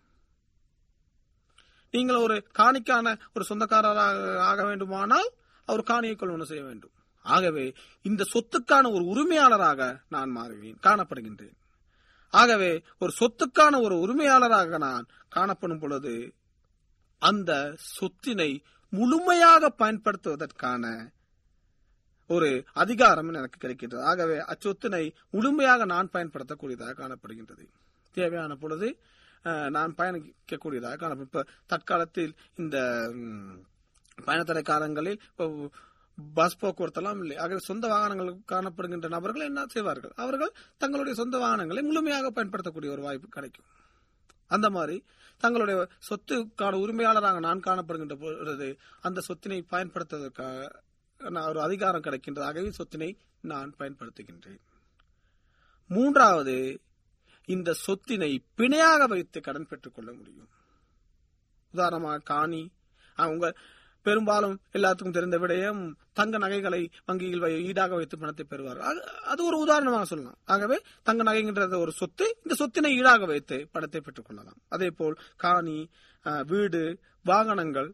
நீங்கள் ஒரு காணிக்கான ஒரு சொந்தக்காரராக ஆக வேண்டுமானால் அவர் காணியை கொள்வனவு செய்ய வேண்டும் ஆகவே இந்த சொத்துக்கான ஒரு உரிமையாளராக நான் மாறுவேன் காணப்படுகின்றேன் ஆகவே ஒரு சொத்துக்கான ஒரு உரிமையாளராக நான் காணப்படும் பொழுது அந்த சொத்தினை முழுமையாக பயன்படுத்துவதற்கான ஒரு அதிகாரம் எனக்கு கிடைக்கின்றது ஆகவே அச்சொத்தினை முழுமையாக நான் பயன்படுத்தக்கூடியதாக காணப்படுகின்றது தேவையான பொழுது அஹ், நான் பயணிக்கக்கூடியதாக காணப்படும் இப்ப தற்காலத்தில் இந்த ம், பயணத்தடை காலங்களில் இப்போ பஸ் போக்குவரத்தெல்லாம் இல்லை ஆகவே சொந்த வாகனங்கள் காணப்படுகின்ற நபர்கள் என்ன செய்வார்கள் அவர்கள் தங்களுடைய சொந்த வாகனங்களை முழுமையாக பயன்படுத்தக்கூடிய ஒரு வாய்ப்பு கிடைக்கும் அந்த மாதிரி தங்களுடைய சொத்துக்கான உரிமையாளராக நான் காணப்படுகின்ற பொழுது அந்த சொத்தினை பயன்படுத்துவதற்காக நான் ஒரு அதிகாரம் கிடைக்கின்றது ஆகவே சொத்தினை நான் பயன்படுத்துகின்றேன் மூன்றாவது இந்த சொத்தினை பிணையாக வைத்து கடன் பெற்றுக் கொள்ள முடியும் உதாரணமாக காணி ஆஹ், உங்க பெரும்பாலும் எல்லாத்துக்கும் தெரிந்த விடயம் தங்க நகைகளை வங்கியில் வை- ஈடாக வைத்து பணத்தை பெறுவார் அது- அது ஒரு உதாரணமாக சொல்லலாம் ஆகவே தங்க நகைகின்றது ஒரு சொத்து இந்த சொத்தினை ஈடாக வைத்து பணத்தை பெற்றுக் கொள்ளலாம் அதே போல் காணி ஆஹ், வீடு வாகனங்கள்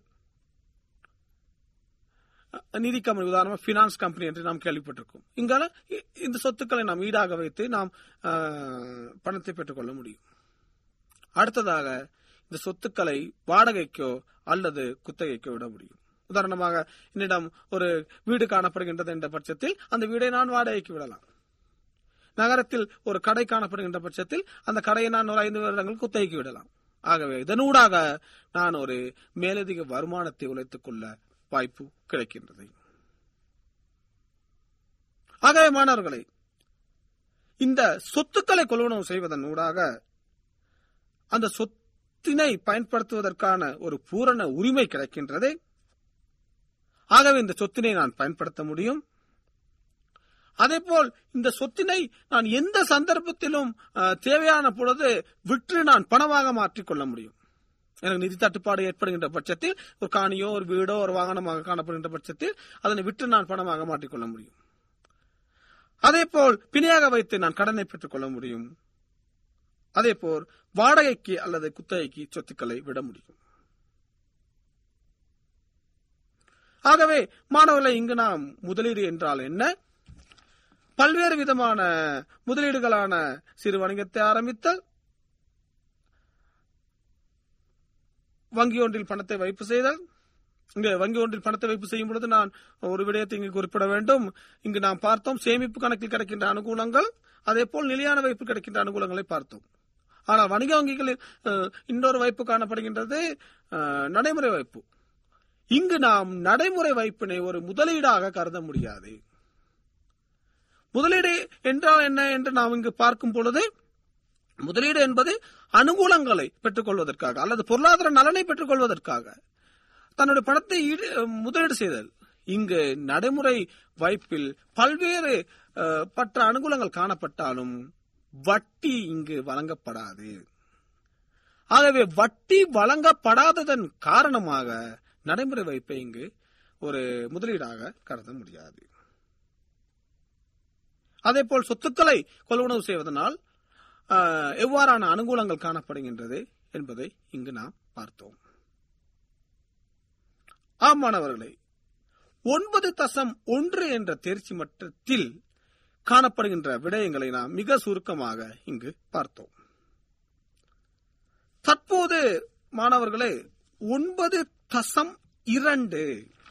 அஹ், நிதி கம்பெனி உதாரணமா பினான்ஸ் கம்பெனி என்று நாம் கேள்விப்பட்டிருக்கோம் இங்கால இ- இந்த சொத்துக்களை நாம் ஈடாக வைத்து நாம் ஆஹ், பணத்தை பெற்றுக்கொள்ள முடியும் அடுத்ததாக இந்த சொத்துக்களை வாடகைக்கோ அல்லது குத்தகைக்கோ விட முடியும் உதாரணமாக என்னிடம் ஒரு வீடு காணப்படுகின்றது என்ற பட்சத்தில் அந்த வீடை நான் வாடகைக்கு விடலாம் நகரத்தில் ஒரு கடை காணப்படுகின்ற பட்சத்தில் அந்த கடையை நான் ஒரு ஐந்து வருடங்கள் குத்தகைக்கு விடலாம் ஆகவே இதனூடாக நான் ஒரு மேலதிக வருமானத்தை உழைத்துக் கொள்ள வாய்ப்பு கிடைக்கின்றது ஆகவே மாணவர்களே இந்த சொத்துக்களை கொள்வனவு செய்வதன் ஊடாக அந்த சொத்தினை பயன்படுத்துவதற்கான ஒரு பூரண உரிமை கிடைக்கின்றது ஆகவே இந்த சொத்தினை நான் பயன்படுத்த முடியும் அதேபோல் இந்த சொத்தினை நான் எந்த சந்தர்ப்பத்திலும் அஹ், தேவையான பொழுது விற்று நான் பணமாக மாற்றிக்கொள்ள முடியும் எனக்கு நிதி தட்டுப்பாடு ஏற்படுகின்ற பட்சத்தில் ஒரு காணியோ ஒரு வீடோ ஒரு வாகனமாக காணப்படுகின்ற பட்சத்தில் அதனை விற்று நான் பணமாக மாற்றிக்கொள்ள முடியும் அதே போல் பிணையாக வைத்து நான் கடனை பெற்றுக் கொள்ள முடியும் அதே போல் வாடகைக்கு அல்லது குத்தகைக்கு சொத்துக்களை விட முடியும் ஆகவே மாணவர்களை இங்கு நாம் முதலீடு என்றால் என்ன பல்வேறு விதமான முதலீடுகளான சிறு வணிகத்தை ஆரம்பித்தல் வங்கி ஒன்றில் பணத்தை வைப்பு செய்தல் இங்கு வங்கி ஒன்றில் பணத்தை வைப்பு செய்யும் பொழுது நான் ஒரு விடயத்தை இங்கு குறிப்பிட வேண்டும் இங்கு நாம் பார்த்தோம் சேமிப்பு கணக்கில் கிடைக்கின்ற அனுகூலங்கள் அதே போல் நிலையான வைப்பு கிடைக்கின்ற அனுகூலங்களை பார்த்தோம் ஆனால் வணிக வங்கிகளில் அஹ், இன்னொரு வைப்பு காணப்படுகின்றது அஹ், நடைமுறை வைப்பு இங்கு நாம் நடைமுறை வைப்பினை ஒரு முதலீடாக கருத முடியாது முதலீடு என்றால் என்ன என்று நாம் இங்கு பார்க்கும் பொழுது முதலீடு என்பது அனுகூலங்களை பெற்றுக்கொள்வதற்காக அல்லது பொருளாதார நலனை பெற்றுக்கொள்வதற்காக தன்னுடைய பணத்தை ஈடு- முதலீடு செய்தல் இங்கு நடைமுறை வைப்பில் பல்வேறு அஹ், பற்ற அனுகூலங்கள் காணப்பட்டாலும் வட்டி இங்கு வழங்கப்படாது ஆகவே வட்டி வழங்கப்படாததன் காரணமாக நடைமுறை வைப்பை இங்கு ஒரு முதலீடாக கருத முடியாது அதே போல் சொத்துக்களை கொள்வனவு செய்வதனால் ஆஹ், எவ்வாறான அனுகூலங்கள் காணப்படுகின்றது என்பதை இங்கு நாம் பார்த்தோம் ஆம் மாணவர்களே ஒன்பது தசம் ஒன்று என்ற தேர்ச்சி மட்டத்தில் காணப்படுகின்ற விடயங்களை நாம் மிக சுருக்கமாக இங்கு பார்த்தோம் தற்போது மாணவர்களே ஒன்பது தசம் இரண்டு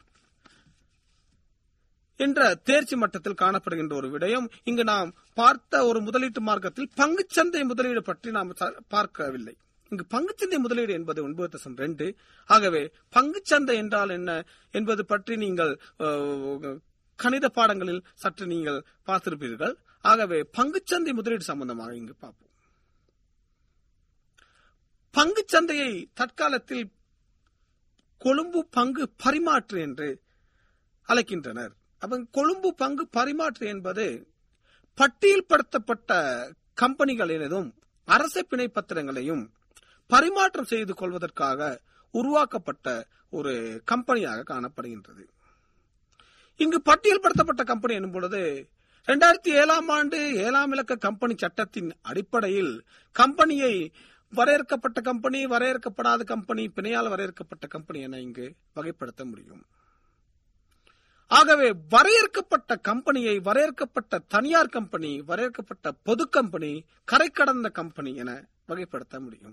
என்ற தேர்ச்சி மட்டத்தில் காணப்படுகின்ற ஒரு விடயம் இங்கு நாம் பார்த்த ஒரு முதலீட்டு மார்க்கத்தில் பங்குச்சந்தை முதலீடு பற்றி நாம் ச- பார்க்கவில்லை இங்கு பங்குச்சந்தை முதலீடு என்பது ஒன்பது தசம் ரெண்டு ஆகவே பங்குச்சந்தை என்றால் என்ன என்பது பற்றி நீங்கள் அஹ், கணித பாடங்களில் சற்று நீங்கள் பார்த்திருப்பீர்கள் ஆகவே பங்குச்சந்தை முதலீடு சம்பந்தமாக இங்கு பார்ப்போம் பங்குச்சந்தையை தற்காலத்தில் கொழும்பு பங்கு பரிமாற்று என்று அழைக்கின்றனர் அப்ப கொழும்பு பங்கு பரிமாற்று என்பது பட்டியல்படுத்தப்பட்ட கம்பெனிகளினதும் அரச பிணை பத்திரங்களையும் பரிமாற்றம் செய்து கொள்வதற்காக உருவாக்கப்பட்ட ஒரு கம்பெனியாக காணப்படுகின்றது இங்கு பட்டியல்படுத்தப்பட்ட கம்பெனி எனும் பொழுது இரண்டாயிரத்தி ஏழாம் ஆண்டு ஏழாம் இலக்க கம்பெனி சட்டத்தின் அடிப்படையில் கம்பெனியை வரையறுக்கப்பட்ட கம்பெனி வரையறுக்கப்படாத கம்பெனி பிணையால் வரையறுக்கப்பட்ட கம்பெனி என இங்கு வகைப்படுத்த முடியும் ஆகவே வரையறுக்கப்பட்ட கம்பெனியை வரையறுக்கப்பட்ட தனியார் கம்பெனி வரையறுக்கப்பட்ட பொது கம்பெனி கரை கடந்த கம்பெனி என வகைப்படுத்த முடியும்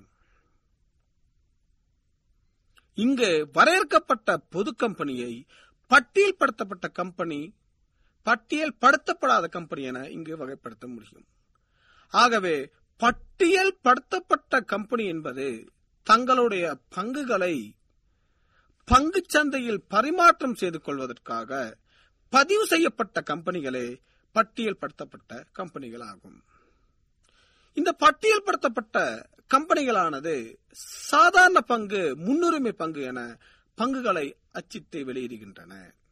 இங்கு வரையறுக்கப்பட்ட பொது கம்பெனியை பட்டியல்படுத்தப்பட்ட கம்பெனி பட்டியல் படுத்தப்படாத கம்பெனி என இங்கு வகைப்படுத்த முடியும் ஆகவே பட்டியல் படுத்தப்பட்ட கம்பெனி என்பது தங்களுடைய பங்குகளை பங்குச் சந்தையில் பரிமாற்றம் செய்து கொள்வதற்காக பதிவு செய்யப்பட்ட கம்பெனிகளே பட்டியல் படுத்தப்பட்ட கம்பெனிகள் ஆகும் இந்த பட்டியல்படுத்தப்பட்ட கம்பெனிகளானது சாதாரண பங்கு முன்னுரிமை பங்கு என பங்குகளை அச்சிட்டு வெளியிடுகின்றன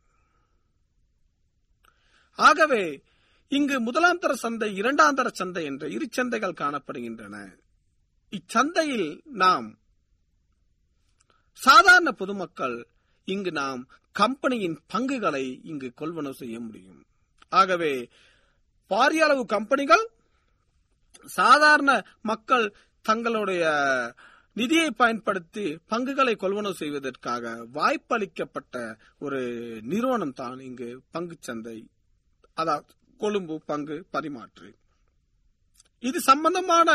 ஆகவே இங்கு முதலாம் தர சந்தை இரண்டாம் தர சந்தை என்ற இரு சந்தைகள் காணப்படுகின்றன இச்சந்தையில் நாம் சாதாரண பொதுமக்கள் இங்கு நாம் கம்பெனியின் பங்குகளை இங்கு கொள்வனவு செய்ய முடியும் ஆகவே பாரிய அளவு கம்பெனிகள் சாதாரண மக்கள் தங்களுடைய நிதியை பயன்படுத்தி பங்குகளை கொள்வனவு செய்வதற்காக வாய்ப்பளிக்கப்பட்ட ஒரு நிறுவனம் தான் இங்கு பங்குச்சந்தை அதாவது கொழும்பு பங்கு பரிமாற்று இது சம்பந்தமான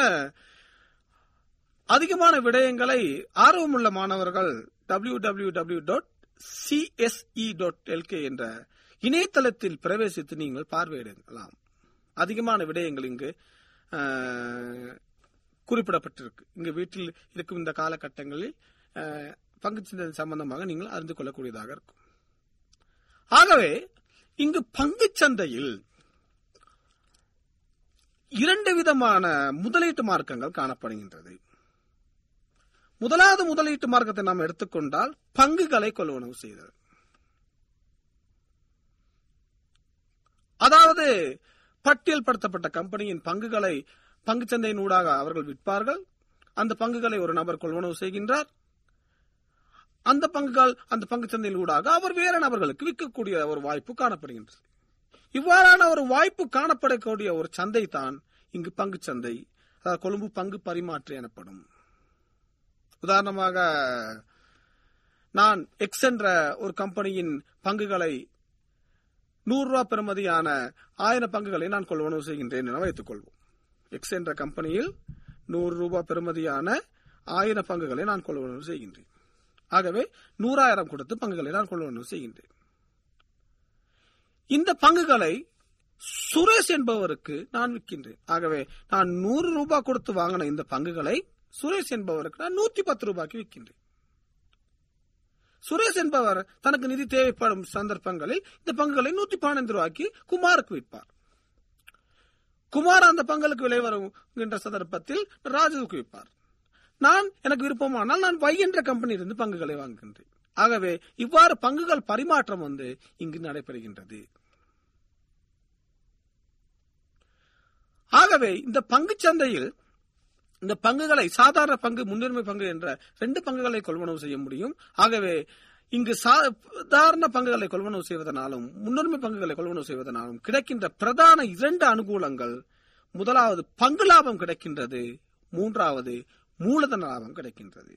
அதிகமான விடயங்களை ஆர்வமுள்ள மாணவர்கள் W W W dot CSE dot LK என்ற இணையதளத்தில் பிரவேசித்து நீங்கள் பார்வையிடலாம் அதிகமான விடயங்கள் இங்கு அஹ், குறிப்பிடப்பட்டிருக்கு இங்கு வீட்டில் இருக்கும் இந்த காலகட்டங்களில் அஹ், பங்குச்சந்தை சம்பந்தமாக நீங்கள் அறிந்து கொள்ளக்கூடியதாக இருக்கும் ஆகவே இங்கு பங்குச் சந்தையில் இரண்டு விதமான முதலீட்டு மார்க்கங்கள் காணப்படுகின்றது முதலாவது முதலீட்டு மார்க்கத்தை நாம் எடுத்துக்கொண்டால் பங்குகளை கொள்வனவு செய்தல் அதாவது பட்டியல்படுத்தப்பட்ட கம்பெனியின் பங்குகளை பங்குச்சந்தையின் ஊடாக அவர்கள் விற்பார்கள் அந்த பங்குகளை ஒரு நபர் கொள்வனவு செய்கின்றார் அந்த பங்குகள் அந்த பங்குச்சந்தையின் ஊடாக அவர் வேற நபர்களுக்கு விற்கக்கூடிய ஒரு வாய்ப்பு காணப்படுகின்றது இவ்வாறான ஒரு வாய்ப்பு காணப்படக்கூடிய ஒரு சந்தை தான் இங்கு பங்கு சந்தை அதாவது கொழும்பு பங்கு பரிமாற்று எனப்படும் உதாரணமாக நான் எக்ஸ் என்ற ஒரு கம்பெனியின் பங்குகளை நூறு ரூபாய் பெறுமதியான ஆயிரம் பங்குகளை நான் கொள்வனவு செய்கின்றேன் என வைத்துக் கொள்வோம் எக்ஸ் என்ற கம்பெனியில் நூறு ரூபாய் பெறுமதியான ஆயிரம் பங்குகளை நான் கொள்வனவு செய்கின்றேன் ஆகவே நூறாயிரம் கொடுத்து பங்குகளை நான் கொள்வனவு செய்கின்றேன் இந்த பங்குகளை சுரேஷ் என்பவருக்கு நான் விற்கின்றேன் ஆகவே நான் நூறு ரூபாய் கொடுத்து வாங்கின இந்த பங்குகளை சுரேஷ் என்பவருக்கு நான் நூத்தி பத்து ரூபாய்க்கு விற்கின்றேன் சுரேஷ் என்பவர் தனக்கு நிதி தேவைப்படும் சந்தர்ப்பங்களில் இந்த பங்குகளை நூத்தி பதினைந்து ரூபாய்க்கு குமாருக்கு விற்பார் குமார் அந்த பங்களுக்கு விலை வருகின்ற சந்தர்ப்பத்தில் ராஜுவுக்கு விற்பார் நான் எனக்கு விருப்பமானால் நான் வை என்ற கம்பெனியிலிருந்து பங்குகளை வாங்குகின்றேன் ஆகவே இவ்வாறு பங்குகள் பரிமாற்றம் வந்து இங்கு நடைபெறுகின்றது ஆகவே இந்த பங்குச் சந்தையில் இந்த பங்குகளை சாதாரண பங்கு முன்னுரிமை பங்கு என்ற ரெண்டு பங்குகளை கொள்வனவு செய்ய முடியும் ஆகவே இங்கு சாதாரண பங்குகளை கொள்வனவு செய்வதனாலும் முன்னுரிமை பங்குகளை கொள்வனவு செய்வதனாலும் கிடைக்கின்ற பிரதான இரண்டு அனுகூலங்கள் முதலாவது பங்கு லாபம் கிடைக்கின்றது மூன்றாவது மூலதன லாபம் கிடைக்கின்றது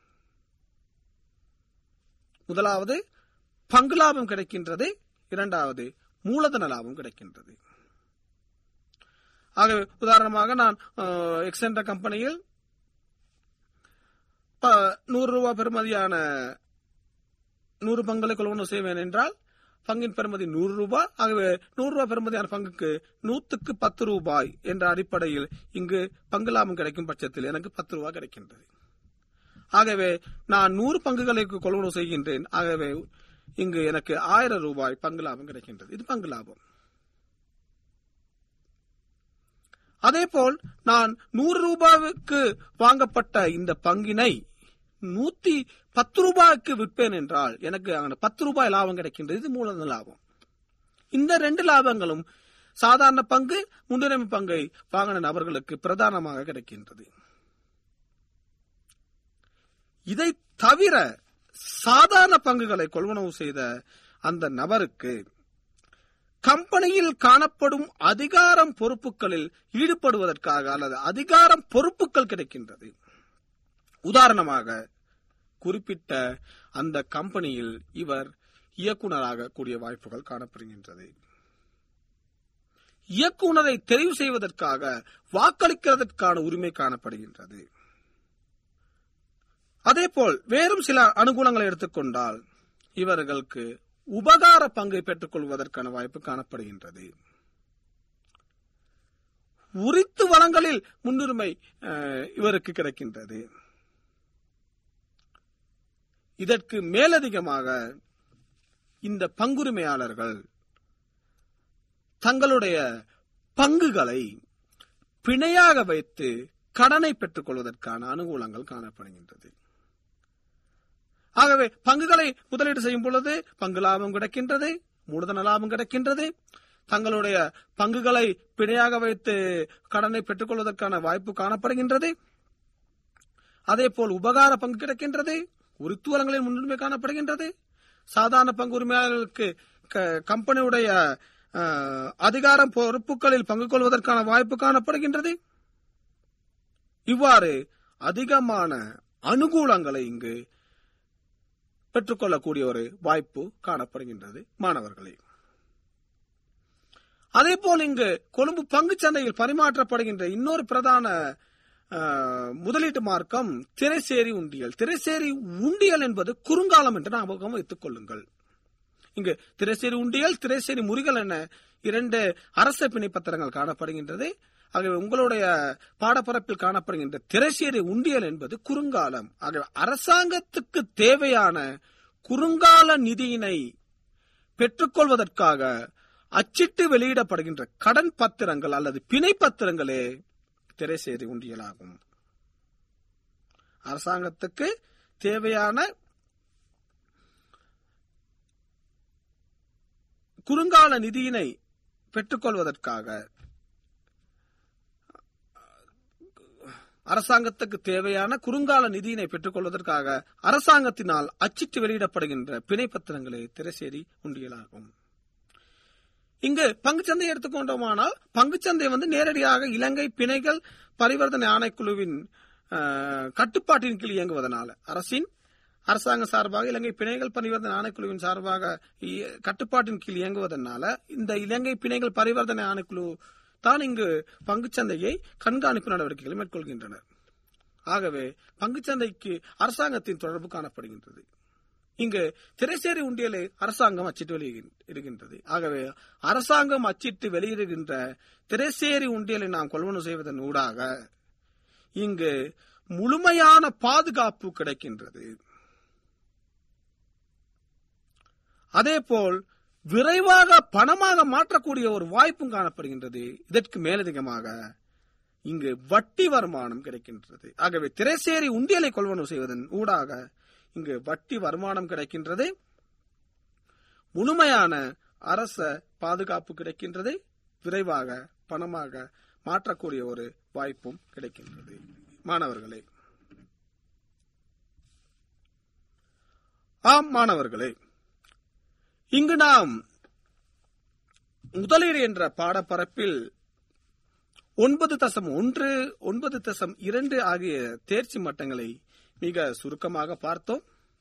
முதலாவது பங்கு லாபம் கிடைக்கின்றது இரண்டாவது மூலதன லாபம் கிடைக்கின்றது ஆகவே உதாரணமாக நான் எக்ஸ் என்ற கம்பெனியில் நூறு ரூபாய் பெறுமதியான நூறு பங்களை கொள்வனவு செய்வேன் என்றால் பங்கின் பெறுமதி நூறு ரூபாய் ஆகவே நூறு ரூபாய் பெறுமதியான பங்குக்கு நூத்துக்கு பத்து ரூபாய் என்ற அடிப்படையில் இங்கு பங்கு லாபம் கிடைக்கும் பட்சத்தில் எனக்கு பத்து ரூபாய் கிடைக்கின்றது ஆகவே நான் நூறு பங்குகளை கொள்வனவு செய்கின்றேன் ஆகவே இங்கு எனக்கு ஆயிரம் ரூபாய் பங்கு லாபம் கிடைக்கின்றது இது பங்கு லாபம் அதேபோல் நான் நூறு ரூபாய்க்கு வாங்கப்பட்ட இந்த பங்கினை நூத்தி பத்து ரூபாய்க்கு விற்பேன் என்றால் எனக்கு அங்க பத்து ரூபாய் லாபம் கிடைக்கின்றது இது மூலதன லாபம் இந்த ரெண்டு லாபங்களும் சாதாரண பங்கு முன்னுரிமை பங்கை வாங்கின நபர்களுக்கு பிரதானமாக கிடைக்கின்றது இதை தவிர சாதாரண பங்குகளை கொள்வனவு செய்த அந்த நபருக்கு கம்பெனியில் காணப்படும் அதிகாரம் பொறுப்புகளில் ஈடுபடுவதற்காக அல்லது அதிகாரம் பொறுப்புகள் கிடைக்கின்றது உதாரணமாக குறிப்பிட்ட அந்த கம்பெனியில் இவர் இயக்குனராக கூடிய வாய்ப்புகள் காணப்படுகின்றது இயக்குனரை தெரிவு செய்வதற்காக வாக்களிக்கிறதற்கான உரிமை காணப்படுகின்றது அதேபோல் வேறும் சில அனுகூலங்களை எடுத்துக்கொண்டால் இவர்களுக்கு உபகார பங்கை பெற்றுக் கொள்வதற்கான வாய்ப்பு காணப்படுகின்றது உரித்து வளங்களில் முன்னுரிமை இவருக்கு கிடைக்கின்றது இதற்கு மேலதிகமாக இந்த பங்குரிமையாளர்கள் தங்களுடைய பங்குகளை பிணையாக வைத்து கடனை பெற்றுக் கொள்வதற்கான அனுகூலங்கள் காணப்படுகின்றது ஆகவே பங்குகளை முதலீடு செய்யும் பொழுது பங்கு லாபம் கிடைக்கின்றது மூலதன லாபம் கிடைக்கின்றது தங்களுடைய பங்குகளை பிணையாக வைத்து கடனை பெற்றுக் கொள்வதற்கான வாய்ப்பு காணப்படுகின்றது அதே போல் உபகார பங்கு கிடைக்கின்றது உரித்துவலங்களின் முன்னுரிமை காணப்படுகின்றது சாதாரண பங்கு உரிமையாளர்களுக்கு க- கம்பெனியுடைய அஹ், அதிகாரம் பொறுப்புகளில் பங்கு கொள்வதற்கான வாய்ப்பு காணப்படுகின்றது இவ்வாறு அதிகமான அனுகூலங்களை இங்கு பெற்றுக்கொள்ளக்கூடிய ஒரு வாய்ப்பு காணப்படுகின்றது மாணவர்களே அதே போல் இங்கு கொழும்பு பங்குச் சந்தையில் பரிமாற்றப்படுகின்ற இன்னொரு பிரதான அஹ், முதலீட்டு மார்க்கம் திரைசேரி உண்டியல் திரைசேரி உண்டியல் என்பது குறுங்காலம் என்று ஞாபகம் வைத்துக் கொள்ளுங்கள் இங்கு திரைசேரி உண்டியல் திரைசேரி முறிகள் என இரண்டு அரச பிணை பத்திரங்கள் காணப்படுகின்றது ஆகவே உங்களுடைய பாடப்பரப்பில் காணப்படுகின்ற திரைசேரி உண்டியல் என்பது குறுங்காலம் ஆகவே அரசாங்கத்துக்கு தேவையான குறுங்கால நிதியினை பெற்றுக்கொள்வதற்காக அச்சிட்டு வெளியிடப்படுகின்ற கடன் பத்திரங்கள் அல்லது பிணை பத்திரங்களே திரைசேரி உண்டியலாகும் அரசாங்கத்துக்கு தேவையான குறுங்கால நிதியினை பெற்றுக்கொள்வதற்காக அரசாங்கத்துக்கு தேவையான குறுங்கால நிதியினை பெற்றுக்கொள்வதற்காக அரசாங்கத்தினால் அச்சிட்டு வெளியிடப்படுகின்ற பிணை பத்திரங்களே திரைசேரி உண்டியலாகும் இங்கு பங்குச்சந்தை எடுத்துக்கொண்டோமானால் பங்குச்சந்தை வந்து நேரடியாக இலங்கை பிணைகள் பரிவர்த்தனை ஆணைக்குழுவின் அஹ், கட்டுப்பாட்டின் கீழ் இயங்குவதனால அரசின் அரசாங்க சார்பாக இலங்கை பிணைகள் பரிவர்த்தனை ஆணைக்குழுவின் சார்பாக இ- கட்டுப்பாட்டின் கீழ் இயங்குவதனால இந்த இலங்கை பிணைகள் பரிவர்த்தனை ஆணைக்குழு தான் இங்கு பங்குச்சந்தையை கண்காணிப்பு நடவடிக்கைகளை மேற்கொள்கின்றனர் ஆகவே பங்குச்சந்தைக்கு அரசாங்கத்தின் தொடர்பு காணப்படுகின்றது இங்கு திரைசேரி உண்டியலை அரசாங்கம் அச்சிட்டு வெளியிடுகின்றது ஆகவே அரசாங்கம் அச்சிட்டு வெளியிடுகின்ற திரைசேரி உண்டியலை நாம் கொள்வனவு செய்வதன் ஊடாக இங்கு முழுமையான பாதுகாப்பு கிடைக்கின்றது அதேபோல் விரைவாக பணமாக மாற்றக்கூடிய ஒரு வாய்ப்பும் காணப்படுகின்றது இதற்கு மேலதிகமாக இங்கு வட்டி வருமானம் கிடைக்கின்றது ஆகவே திரைசேரி உண்டியலை கொள்வனவு செய்வதன் ஊடாக இங்கு வட்டி வருமானம் கிடைக்கின்றது முழுமையான அரச பாதுகாப்பு கிடைக்கின்றது விரைவாக பணமாக மாற்றக்கூடிய ஒரு வாய்ப்பும் கிடைக்கின்றது மாணவர்களே ஆம் மாணவர்களே இங்கு நாம் முதலீடு என்ற பாடப்பரப்பில் ஒன்பது தசம் ஒன்று ஒன்பது தசம் இரண்டு ஆகிய தேர்ச்சி மட்டங்களை மிக சுருக்கமாக பார்த்தோம்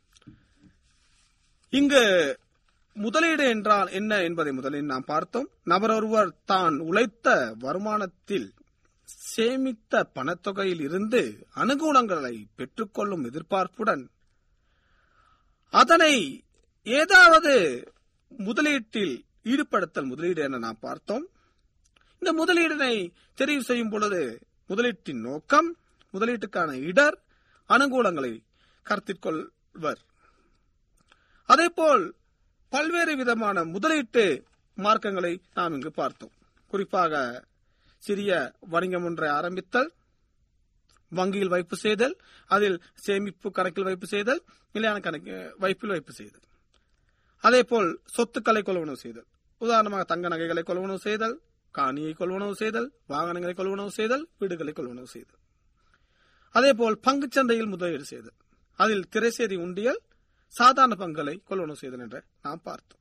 இங்கு முதலீடு என்றால் என்ன என்பதை முதலில் நாம் பார்த்தோம் நபர் ஒருவர் தான் உழைத்த வருமானத்தில் சேமித்த பணத்தொகையில் இருந்து அனுகூலங்களை பெற்றுக்கொள்ளும் எதிர்பார்ப்புடன் அதனை ஏதாவது முதலீட்டில் ஈடுபடுத்தல் முதலீடு என நாம் பார்த்தோம் இந்த முதலீடினை தெரிவு செய்யும் பொழுது முதலீட்டின் நோக்கம் முதலீட்டுக்கான இடர் அனுகூலங்களை கருத்தில் கொள்வர் அதேபோல் பல்வேறு விதமான முதலீட்டு மார்க்கங்களை நாம் இங்கு பார்த்தோம் குறிப்பாக சிறிய வணிகம் ஒன்றை ஆரம்பித்தல் வங்கியில் வைப்பு செய்தல் அதில் சேமிப்பு கணக்கில் வைப்பு செய்தல் நிலையான கணக்கு வைப்பில் வைப்பு செய்தல் அதேபோல் சொத்துக்களை கொள்வனவு செய்தல் உதாரணமாக தங்க நகைகளை கொள்வனவு செய்தல் காணியை கொள்வனவு செய்தல் வாகனங்களை கொள்வனவு செய்தல் வீடுகளை கொள்வனவு செய்தல் அதேபோல் பங்குச் சந்தையில் முதலீடு செய்தல் அதில் திரைசேரி உண்டியல் சாதாரண பங்குகளை கொள்வனவு செய்தல் என்று நாம் பார்த்தோம்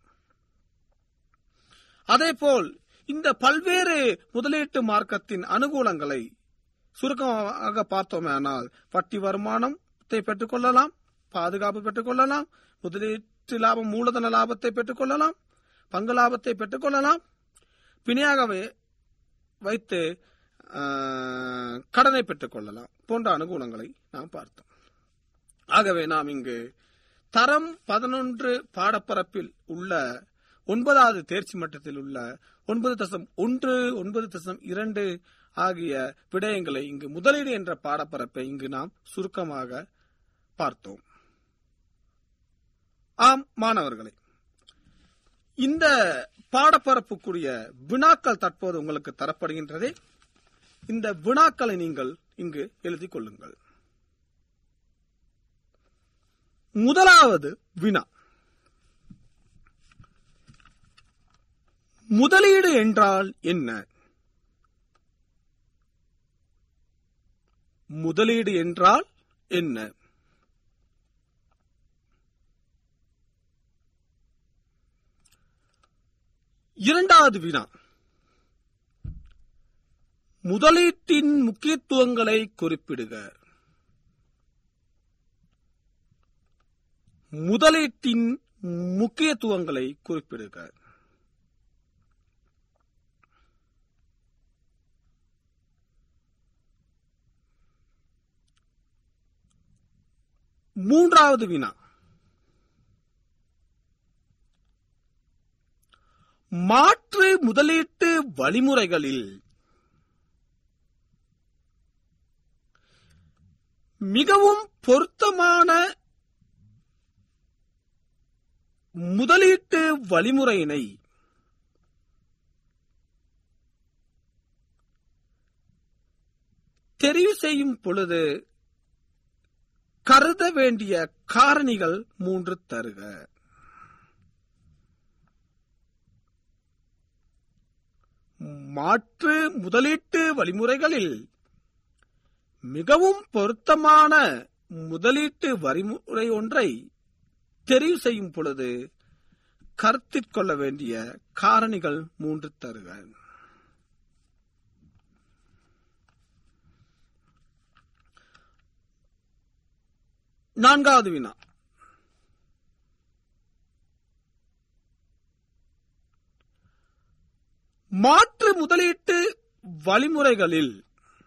அதேபோல் இந்த பல்வேறு முதலீட்டு மார்க்கத்தின் அனுகூலங்களை சுருக்கமாக பார்த்தோமேனால் வட்டி வருமானத்தை பெற்றுக்கொள்ளலாம் பாதுகாப்பு பெற்றுக்கொள்ளலாம் முதலீட்டு லாபம் மூலதன லாபத்தை பெற்றுக்கொள்ளலாம் பங்கு லாபத்தை பெற்றுக்கொள்ளலாம் பிணையாகவே வைத்து ஆஹ், கடனை பெற்றுக்கொள்ளலாம் போன்ற அனுகூலங்களை நாம் பார்த்தோம் ஆகவே நாம் இங்கு தரம் பதினொன்று பாடப்பரப்பில் உள்ள ஒன்பதாவது தேர்ச்சி மட்டத்தில் உள்ள ஒன்பது தசம் ஒன்று ஒன்பது தசம் இரண்டு ஆகிய விடயங்களை இங்கு முதலீடு என்ற பாடப்பரப்பை இங்கு நாம் சுருக்கமாக பார்த்தோம் ஆம் மாணவர்களே இந்த பாடப்பரப்புக்குரிய வினாக்கள் தற்போது உங்களுக்கு தரப்படுகின்றது இந்த வினாக்களை நீங்கள் இங்கு எழுதிக் கொள்ளுங்கள் முதலாவது வினா முதலீடு என்றால் என்ன முதலீடு என்றால் என்ன இரண்டாவது வினா முதலீட்டின் முக்கியத்துவங்களை குறிப்பிடுக முதலீட்டின் முக்கியத்துவங்களை குறிப்பிடுக மூன்றாவது வினா மாற்று முதலீட்டு வழிமுறைகளில் மிகவும் பொருத்தமான முதலீட்டு வழிமுறையினை தெரிவு செய்யும் பொழுது கருத வேண்டிய காரணிகள் மூன்று தருக மாற்று முதலீட்டு வழிமுறைகளில் மிகவும் பொருத்தமான முதலீட்டு வழிமுறை ஒன்றை தெரிவு செய்யும் பொழுது கருத்தில் கொள்ள வேண்டிய காரணிகள் மூன்று தருக நான்காவது வினா மாற்று முதலீட்டு வழிமுறைகளில்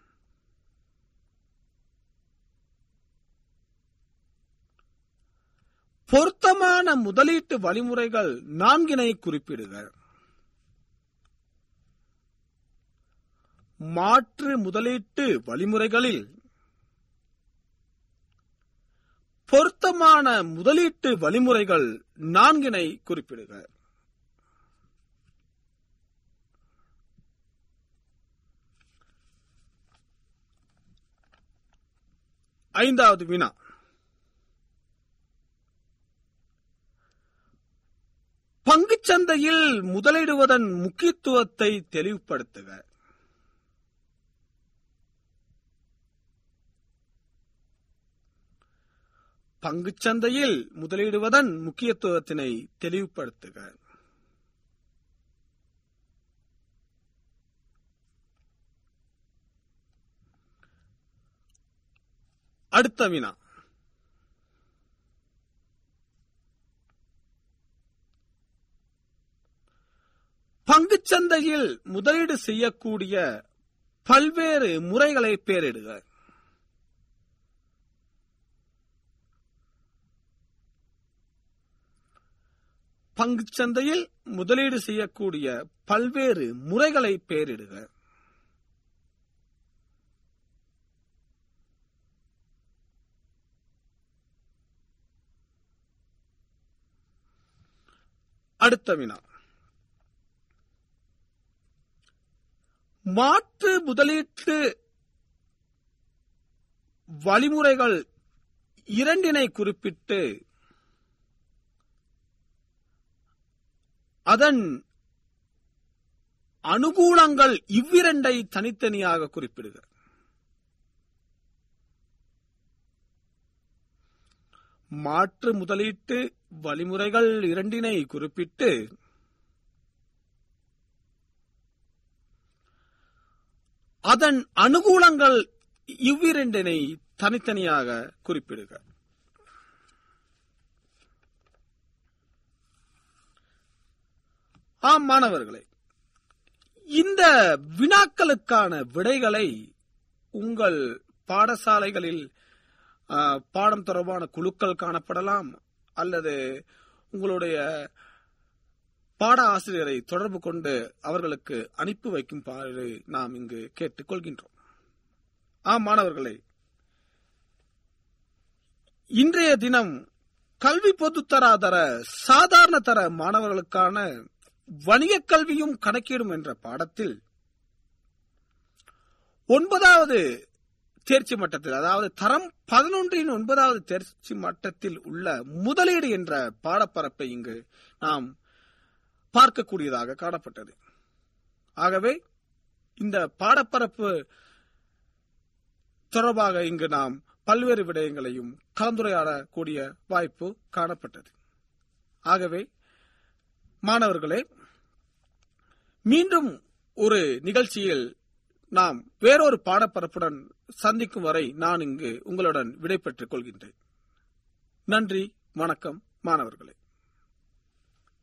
பொருத்தமான முதலீட்டு வழிமுறைகள் நான்கினை குறிப்பிடுக மாற்று முதலீட்டு வழிமுறைகளில் பொருத்தமான முதலீட்டு வழிமுறைகள் நான்கினை குறிப்பிடுக ஐந்தாவது வினா பங்குச் சந்தையில் முதலிடுவதன் முக்கியத்துவத்தை தெளிவுபடுத்துக பங்குச் சந்தையில் முதலீடுவதன் முக்கியத்துவத்தினை தெளிவுபடுத்துக அடுத்த வினா பங்குச் சந்தையில் முதலீடு செய்யக்கூடிய பல்வேறு முறைகளை பேரிடுக பங்குச் சந்தையில் முதலீடு செய்யக்கூடிய பல்வேறு முறைகளை பேரிடுக அடுத்த வினா மாற்று முதலீட்டு வழிமுறைகள் இரண்டினை குறிப்பிட்டு அதன் அனுகூலங்கள் இவ்விரண்டை தனித்தனியாக குறிப்பிடுக மாற்று முதலீட்டு வழிமுறைகள் இரண்டினை குறிப்பிட்டு அதன் அனுகூலங்கள் இவ்விரண்டினை தனித்தனியாக குறிப்பிடுக ஆம் மாணவர்களே இந்த வினாக்களுக்கான விடைகளை உங்கள் பாடசாலைகளில் ஆ, பாடம் தொடர்பான குழுக்கள் காணப்படலாம் அல்லது உங்களுடைய பாட ஆசிரியரை தொடர்பு கொண்டு அவர்களுக்கு அனுப்பி வைக்குமாறு நாம் இங்கு கேட்டுக்கொள்கின்றோம் ஆம் மாணவர்களே இன்றைய தினம் கல்வி பொதுத்தராதர சாதாரண தர மாணவர்களுக்கான வணிக கல்வியும் கணக்கீடும் என்ற பாடத்தில் ஒன்பதாவது தேர்ச்சி மட்டத்தில் அதாவது தரம் பதினொன்றின் ஒன்பதாவது தேர்ச்சி மட்டத்தில் உள்ள முதலீடு என்ற பாடப்பரப்பை இங்கு நாம் பார்க்கக்கூடியதாக காணப்பட்டது ஆகவே இந்த பாடப்பரப்பு தொடர்பாக இங்கு நாம் பல்வேறு விடயங்களையும் கலந்துரையாடக்கூடிய வாய்ப்பு காணப்பட்டது ஆகவே மாணவர்களே மீண்டும் ஒரு நிகழ்ச்சியில் நாம் வேறொரு பாடப்பரப்புடன் சந்திக்கும் வரை நான் இங்கு உங்களுடன் விடைபெற்றுக் கொள்கின்றேன் நன்றி வணக்கம் மாணவர்களே